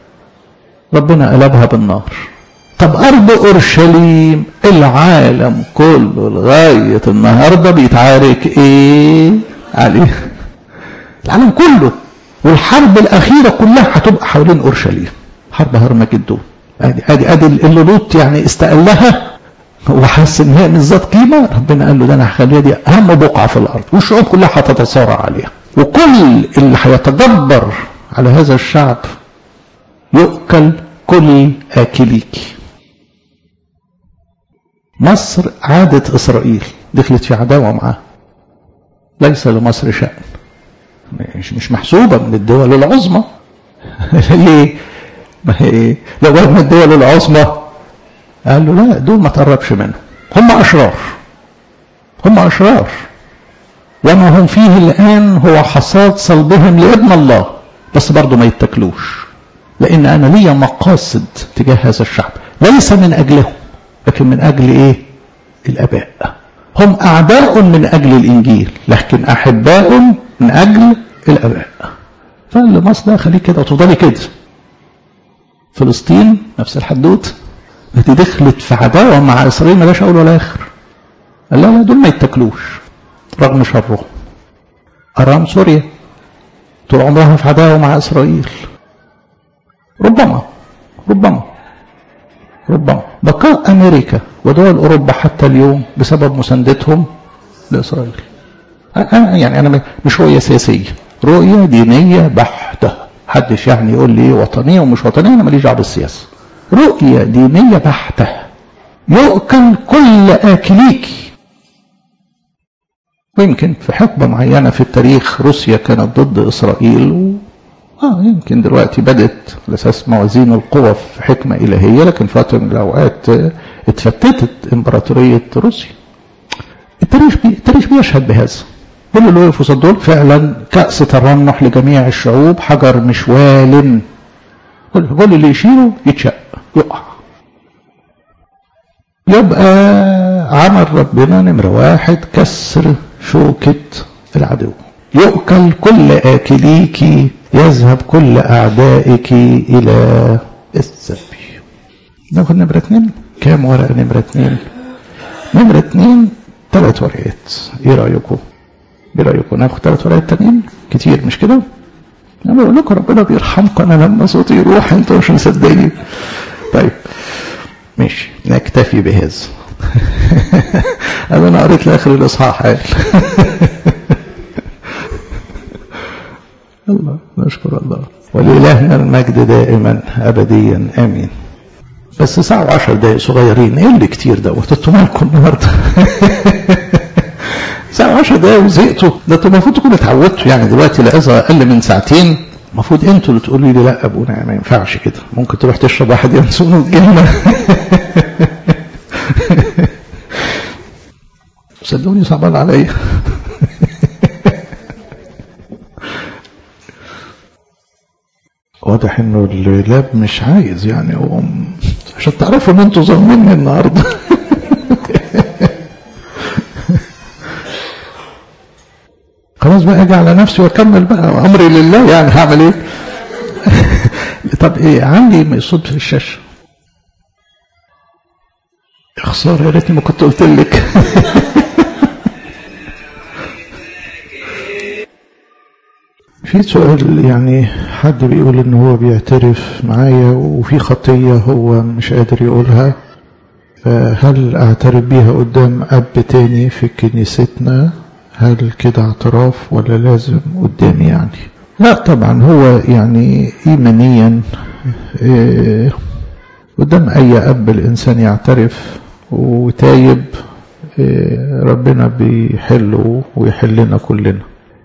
ربنا قلبها بالنار طب أرض أورشليم العالم كله لغاية النهاردة بيتعارك إيه عليه العالم كله والحرب الأخيرة كلها هتبقى حوالين أورشليم حرب هرمجدون ادي ادي ادي اللي لوط يعني استقلها وحس ان هي مش ذات قيمه ربنا قال له ده انا هخليها دي اهم بقعه في الارض والشعوب كلها هتتصارع عليها وكل اللي هيتجبر على هذا الشعب يؤكل كل آكليك مصر عادت إسرائيل دخلت في عداوة معاه ليس لمصر شأن مش, مش محسوبة من الدول العظمى ليه؟ ما هي لو من الدول العظمى قال له لا دول ما تقربش منهم هم أشرار هم أشرار وما هم فيه الآن هو حصاد صلبهم لابن الله بس برضه ما يتكلوش لأن أنا ليا مقاصد تجاه هذا الشعب ليس من أجلهم لكن من أجل إيه الأباء هم أعداء من أجل الإنجيل لكن أحباء من أجل الأباء فقال لمصر لا خليك كده وتفضلي كده فلسطين نفس الحدوت التي دخلت في عداوة مع إسرائيل ملاش أول ولا آخر قال لا لا دول ما يتكلوش رغم شرهم أرام سوريا طول عمرها في عداوة مع إسرائيل ربما ربما ربما بقاء أمريكا ودول أوروبا حتى اليوم بسبب مساندتهم لإسرائيل أنا يعني أنا مش رؤية سياسية رؤية دينية بحتة حدش يعني يقول لي وطنية ومش وطنية أنا ماليش دعوة بالسياسة رؤية دينية بحتة يؤكل كل آكليكي ويمكن في حقبة معينة في التاريخ روسيا كانت ضد إسرائيل و... آه يمكن دلوقتي بدت على أساس موازين القوى في حكمة إلهية لكن في وقت من الأوقات اتفتتت إمبراطورية روسيا التاريخ بي... التاريخ بيشهد بهذا كل اللي وقفوا دول فعلا كأس ترنح لجميع الشعوب حجر مشوال كل كل اللي يشيله يتشق يقع يبقى عمل ربنا نمرة واحد كسر شوكة العدو يؤكل كل آكليك يذهب كل أعدائك إلى السبي ناخد نمرة اتنين كام ورقة نمرة اتنين نمرة اتنين ثلاث ورقات ايه رأيكم؟ ايه رأيكم ناخد ثلاث ورقات تانيين؟ كتير مش كده؟ انا بقول لكم ربنا بيرحمكم انا لما صوتي يروح انتوا مش مصدقين طيب ماشي نكتفي بهذا انا قريت لاخر الاصحاح قال الله نشكر الله ولإلهنا المجد دائما أبديا آمين بس ساعة وعشر دقايق صغيرين ايه اللي كتير دوت انتوا مالكم النهارده ساعة وعشر دقايق وزهقتوا ده انتوا المفروض تكونوا اتعودتوا يعني دلوقتي العظة أقل من ساعتين المفروض انتوا اللي تقولوا لي لا ابونا ما ينفعش كده ممكن تروح تشرب واحد ينسون الجنة صدقوني صعبان عليا واضح انه اللاب مش عايز يعني هو عشان تعرفوا ان انتوا ظالميني النهارده خلاص بقى اجي على نفسي واكمل بقى امري لله يعني هعمل ايه طب ايه عندي صوت في الشاشه يا خساره يا ريتني ما كنت قلت لك في سؤال يعني حد بيقول ان هو بيعترف معايا وفي خطية هو مش قادر يقولها فهل اعترف بيها قدام اب تاني في كنيستنا هل كده اعتراف ولا لازم قدامي يعني لا طبعا هو يعني ايمانيا إيه قدام اي اب الانسان يعترف وتايب إيه ربنا بيحله ويحلنا كلنا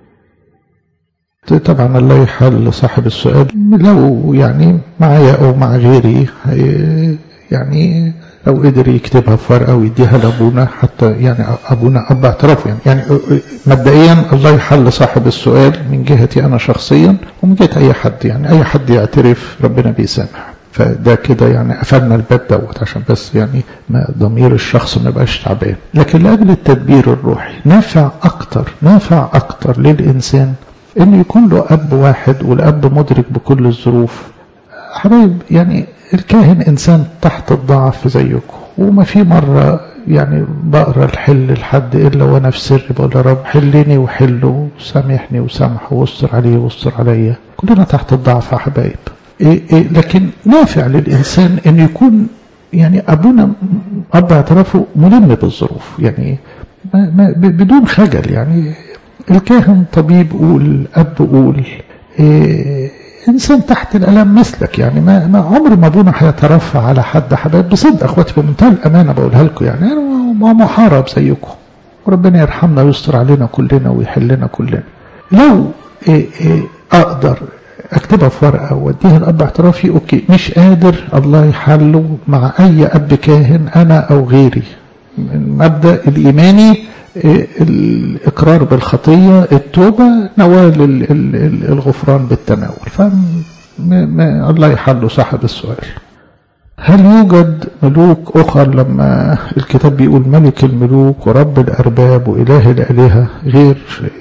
طبعا الله يحل صاحب السؤال لو يعني معايا او مع غيري يعني لو قدر يكتبها في ورقه ويديها لابونا حتى يعني ابونا اب اعترافه يعني يعني مبدئيا الله يحل صاحب السؤال من جهتي انا شخصيا ومن جهه اي حد يعني اي حد يعترف ربنا بيسامح فده كده يعني قفلنا الباب دوت عشان بس يعني ما ضمير الشخص ما يبقاش تعبان لكن لاجل التدبير الروحي نافع اكتر نافع اكتر للانسان ان يكون له اب واحد والاب مدرك بكل الظروف حبايب يعني الكاهن انسان تحت الضعف زيكم وما في مره يعني بقرا الحل لحد الا وانا في سر بقول يا رب حلني وحله سامحني وسامحه واستر عليه واستر عليا كلنا تحت الضعف يا حبايب إيه إيه لكن نافع للانسان ان يكون يعني ابونا اب اعترافه ملم بالظروف يعني ما ما بدون خجل يعني الكاهن طبيب قول اب قول إيه انسان تحت الالم مثلك يعني ما, ما عمر ما ابونا هيترفع على حد حبايب بصدق اخواتي بمنتهى الامانه بقولها لكم يعني انا محارب زيكم وربنا يرحمنا ويستر علينا كلنا ويحلنا كلنا لو إيه إيه اقدر اكتبها في ورقه واديها الاب اعترافي اوكي مش قادر الله يحله مع اي اب كاهن انا او غيري المبدا الايماني الإقرار بالخطية التوبة نوال الغفران بالتناول فالله يحل صاحب السؤال هل يوجد ملوك أخر لما الكتاب بيقول ملك الملوك ورب الأرباب وإله الآلهة غير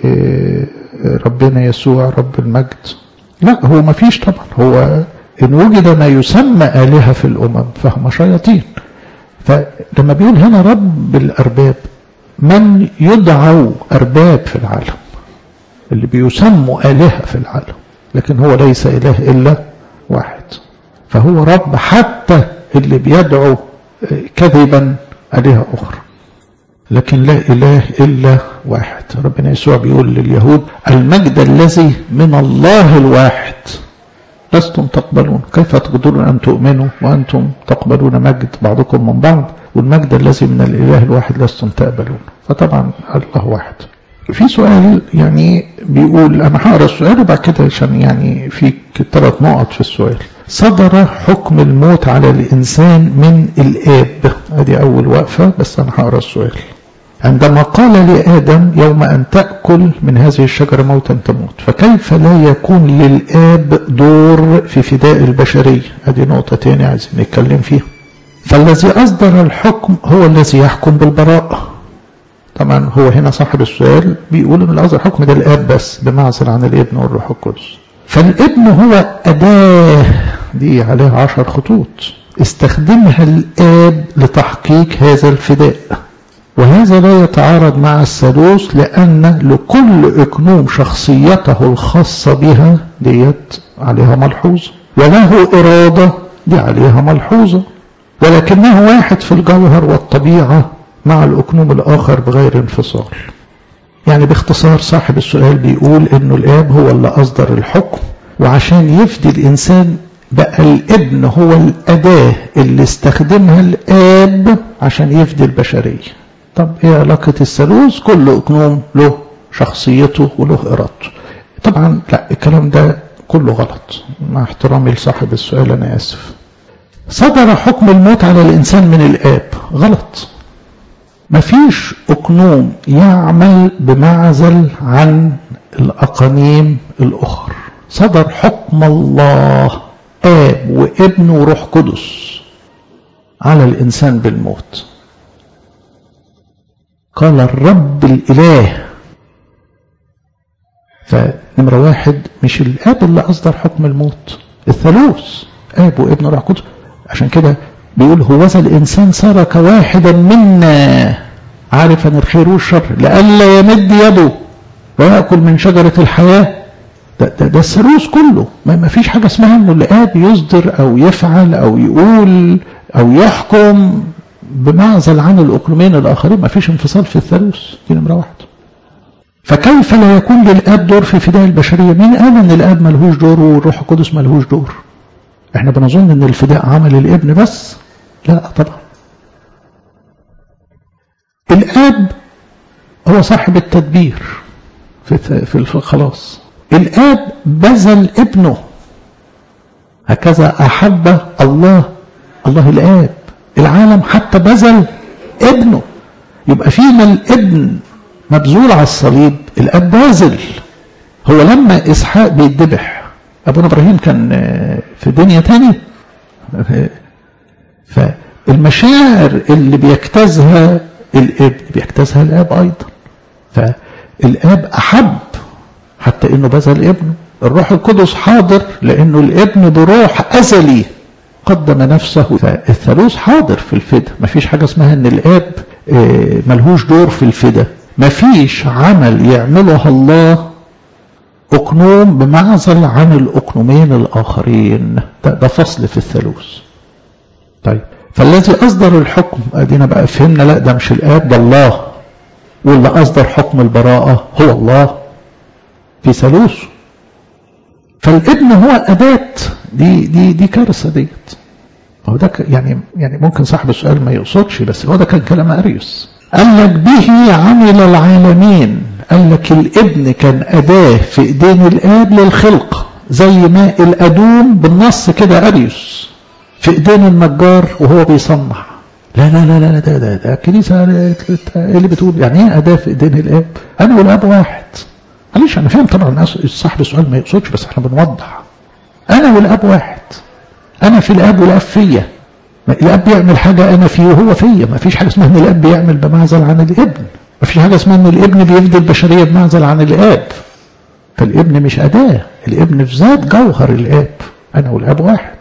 ربنا يسوع رب المجد لا هو ما فيش طبعا هو إن وجد ما يسمى آلهة في الأمم فهم شياطين فلما بيقول هنا رب الأرباب من يدعوا أرباب في العالم اللي بيسموا آلهة في العالم لكن هو ليس إله إلا واحد فهو رب حتى اللي بيدعو كذبا آلهة أخرى لكن لا إله إلا واحد ربنا يسوع بيقول لليهود المجد الذي من الله الواحد لستم تقبلون كيف تقدرون أن تؤمنوا وأنتم تقبلون مجد بعضكم من بعض والمجد الذي من الإله الواحد لستم تقبلون فطبعا الله واحد في سؤال يعني بيقول أنا هقرا السؤال وبعد كده عشان يعني في ثلاث نقط في السؤال صدر حكم الموت على الإنسان من الآب هذه أول وقفة بس أنا هقرا السؤال عندما قال لآدم يوم أن تأكل من هذه الشجرة موتا تموت فكيف لا يكون للآب دور في فداء البشرية هذه نقطة تانية عايزين نتكلم فيها فالذي أصدر الحكم هو الذي يحكم بالبراءة طبعا هو هنا صاحب السؤال بيقول ان الأصدر الحكم ده الآب بس بمعزل عن الابن والروح القدس فالابن هو أداة دي عليها عشر خطوط استخدمها الآب لتحقيق هذا الفداء وهذا لا يتعارض مع الثالوث لأن لكل إقنوم شخصيته الخاصة بها ديت عليها ملحوظة وله إرادة دي عليها ملحوظة ولكنه واحد في الجوهر والطبيعة مع الأقنوم الآخر بغير انفصال يعني باختصار صاحب السؤال بيقول انه الاب هو اللي اصدر الحكم وعشان يفدي الانسان بقى الابن هو الاداة اللي استخدمها الاب عشان يفدي البشرية طب ايه علاقة الثالوث كل اقنوم له شخصيته وله ارادته طبعا لا الكلام ده كله غلط مع احترامي لصاحب السؤال انا اسف صدر حكم الموت على الانسان من الاب غلط مفيش أقنوم يعمل بمعزل عن الأقانيم الأخر صدر حكم الله آب وابن وروح قدس على الإنسان بالموت قال الرب الإله فنمرة واحد مش الآب اللي أصدر حكم الموت الثالوث آب وابن وروح قدس عشان كده بيقول هوذا الإنسان صار كواحدا منا عارفا الخير والشر لئلا يمد يده ويأكل من شجرة الحياة ده, ده, ده الثالوث كله ما, ما فيش حاجة اسمها انه الآب يصدر أو يفعل أو يقول أو يحكم بمعزل عن الأقلومين الآخرين ما فيش انفصال في الثالوث دي نمرة واحد فكيف لا يكون للآب دور في فداء البشرية مين قال ان الآب ملهوش دور والروح القدس ملهوش دور احنا بنظن ان الفداء عمل الابن بس لا طبعا الاب هو صاحب التدبير في في الخلاص الاب بذل ابنه هكذا احب الله الله الاب العالم حتى بذل ابنه يبقى فيما الابن مبذول على الصليب الاب باذل هو لما اسحاق بيتذبح ابونا ابراهيم كان في دنيا تانية فالمشاعر اللي بيجتازها الابن بيجتازها الاب ايضا فالاب احب حتى انه بذل ابنه الروح القدس حاضر لانه الابن بروح ازلي قدم نفسه فالثالوث حاضر في الفدا مفيش حاجه اسمها ان الاب ملهوش دور في الفدا مفيش عمل يعمله الله أقنوم بمعزل عن الأقنومين الآخرين ده, ده فصل في الثالوث طيب فالذي أصدر الحكم أدينا بقى فهمنا لا ده مش الآب ده الله واللي أصدر حكم البراءة هو الله في ثالوث فالابن هو الأداة دي دي دي كارثة ديت هو ده يعني يعني ممكن صاحب السؤال ما يقصدش بس هو ده كان كلام أريوس قال لك به عمل العالمين قال لك الابن كان أداة في ايدين الآب للخلق زي ما الأدوم بالنص كده أريوس في ايدين النجار وهو بيصنع لا لا لا لا ده ده ده الكنيسة اللي بتقول يعني ايه أداة في ايدين الآب أنا والآب واحد معلش أنا فاهم طبعا صاحب السؤال ما يقصدش بس احنا بنوضح أنا والآب واحد أنا في الآب والآب فيا الاب بيعمل حاجة انا فيه وهو فيا ما فيش حاجة اسمها ان الاب بيعمل بمعزل عن الابن ما فيش حاجة اسمها ان الابن بيفدي البشرية بمعزل عن الاب فالابن مش اداة الابن في ذات جوهر الاب انا والاب واحد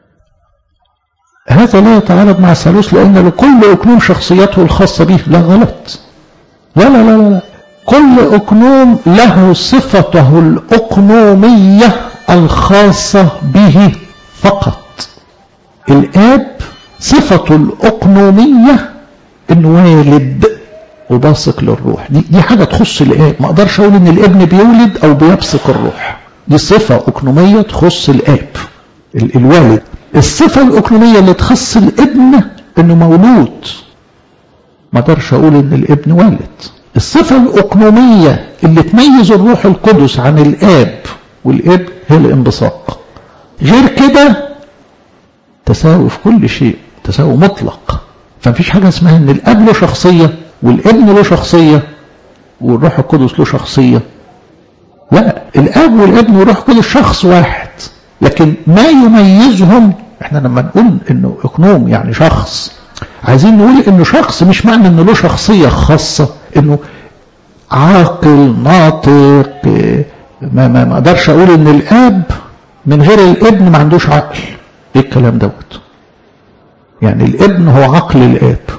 هذا لا يتعارض مع الثالوث لان لكل اقنوم شخصيته الخاصة به لا غلط لا لا لا لا كل اقنوم له صفته الاقنومية الخاصة به فقط الاب صفته الأقنومية إنه والد وباسق للروح دي, دي حاجة تخص الآب ما أقدرش أقول إن الابن بيولد أو بيبصق الروح دي صفة أقنومية تخص الآب ال الوالد الصفة الأقنومية اللي تخص الابن إنه مولود ما أقدرش أقول إن الابن والد الصفة الأقنومية اللي تميز الروح القدس عن الآب والابن هي الانبساط غير كده تساوي في كل شيء تساوي مطلق فمفيش حاجة اسمها ان الاب له شخصية والابن له شخصية والروح القدس له شخصية لا الاب والابن والروح القدس شخص واحد لكن ما يميزهم احنا لما نقول انه اقنوم يعني شخص عايزين نقول انه شخص مش معنى انه له شخصية خاصة انه عاقل ناطق ما ما ما اقدرش اقول ان الاب من غير الابن ما عندوش عقل ايه الكلام دوت يعني الابن هو عقل الاب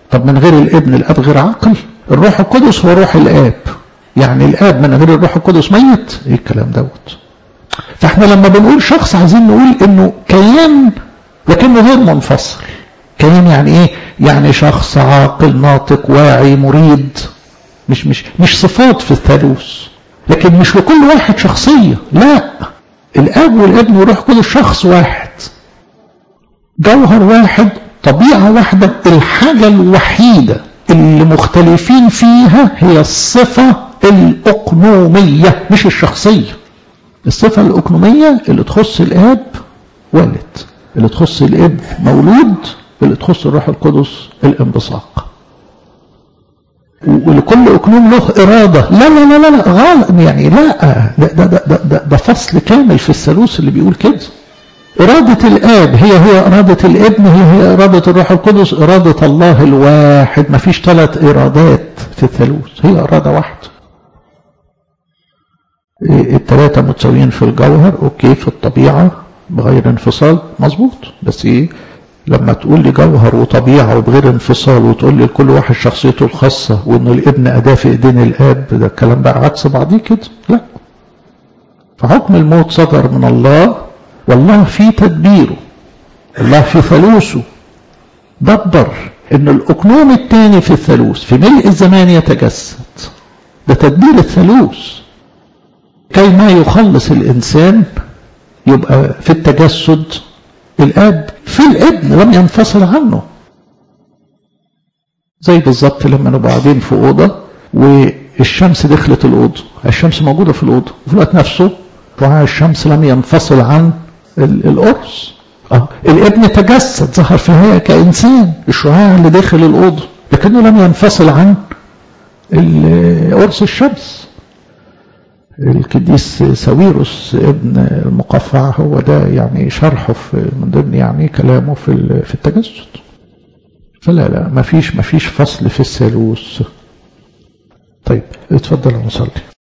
طب من غير الابن الاب غير عاقل الروح القدس هو روح الاب يعني الاب من غير الروح القدس ميت ايه الكلام دوت فاحنا لما بنقول شخص عايزين نقول انه كيان لكنه غير منفصل كيان يعني ايه يعني شخص عاقل ناطق واعي مريد مش مش مش صفات في الثالوث لكن مش لكل واحد شخصيه لا الاب والابن والروح القدس شخص واحد جوهر واحد طبيعه واحده الحاجه الوحيده اللي مختلفين فيها هي الصفه الاقنوميه مش الشخصيه الصفه الاقنوميه اللي تخص الاب والد اللي تخص الابن مولود اللي تخص الروح القدس الانبثاق ولكل اقنوم له اراده لا لا لا لا, لا غلط يعني لا ده, ده, ده, ده, ده فصل كامل في الثالوث اللي بيقول كده إرادة الآب هي هي إرادة الابن هي هي إرادة الروح القدس إرادة الله الواحد ما فيش ثلاث إرادات في الثالوث هي إرادة واحدة الثلاثة متساويين في الجوهر أوكي في الطبيعة بغير انفصال مظبوط بس إيه لما تقول لي جوهر وطبيعة وبغير انفصال وتقول لي لكل واحد شخصيته الخاصة وإنه الابن أداة في إيدين الآب ده الكلام بقى عكس بعضيه كده لا فحكم الموت صدر من الله والله في تدبيره الله في ثالوثه دبر ان الاقنوم الثاني في الثالوث في ملء الزمان يتجسد ده تدبير الثالوث كي ما يخلص الانسان يبقى في التجسد الاب في الابن لم ينفصل عنه زي بالظبط لما نبقى قاعدين في اوضه والشمس دخلت الاوضه الشمس موجوده في الاوضه وفي الوقت نفسه شعاع الشمس لم ينفصل عن القرص اه الابن تجسد ظهر في الهيئه كانسان الشعاع اللي داخل الاوضه لكنه لم ينفصل عن قرص الشمس القديس ساويروس ابن المقفع هو ده يعني شرحه في من ضمن يعني كلامه في في التجسد فلا لا ما فيش ما فيش فصل في الثالوث طيب اتفضل نصلي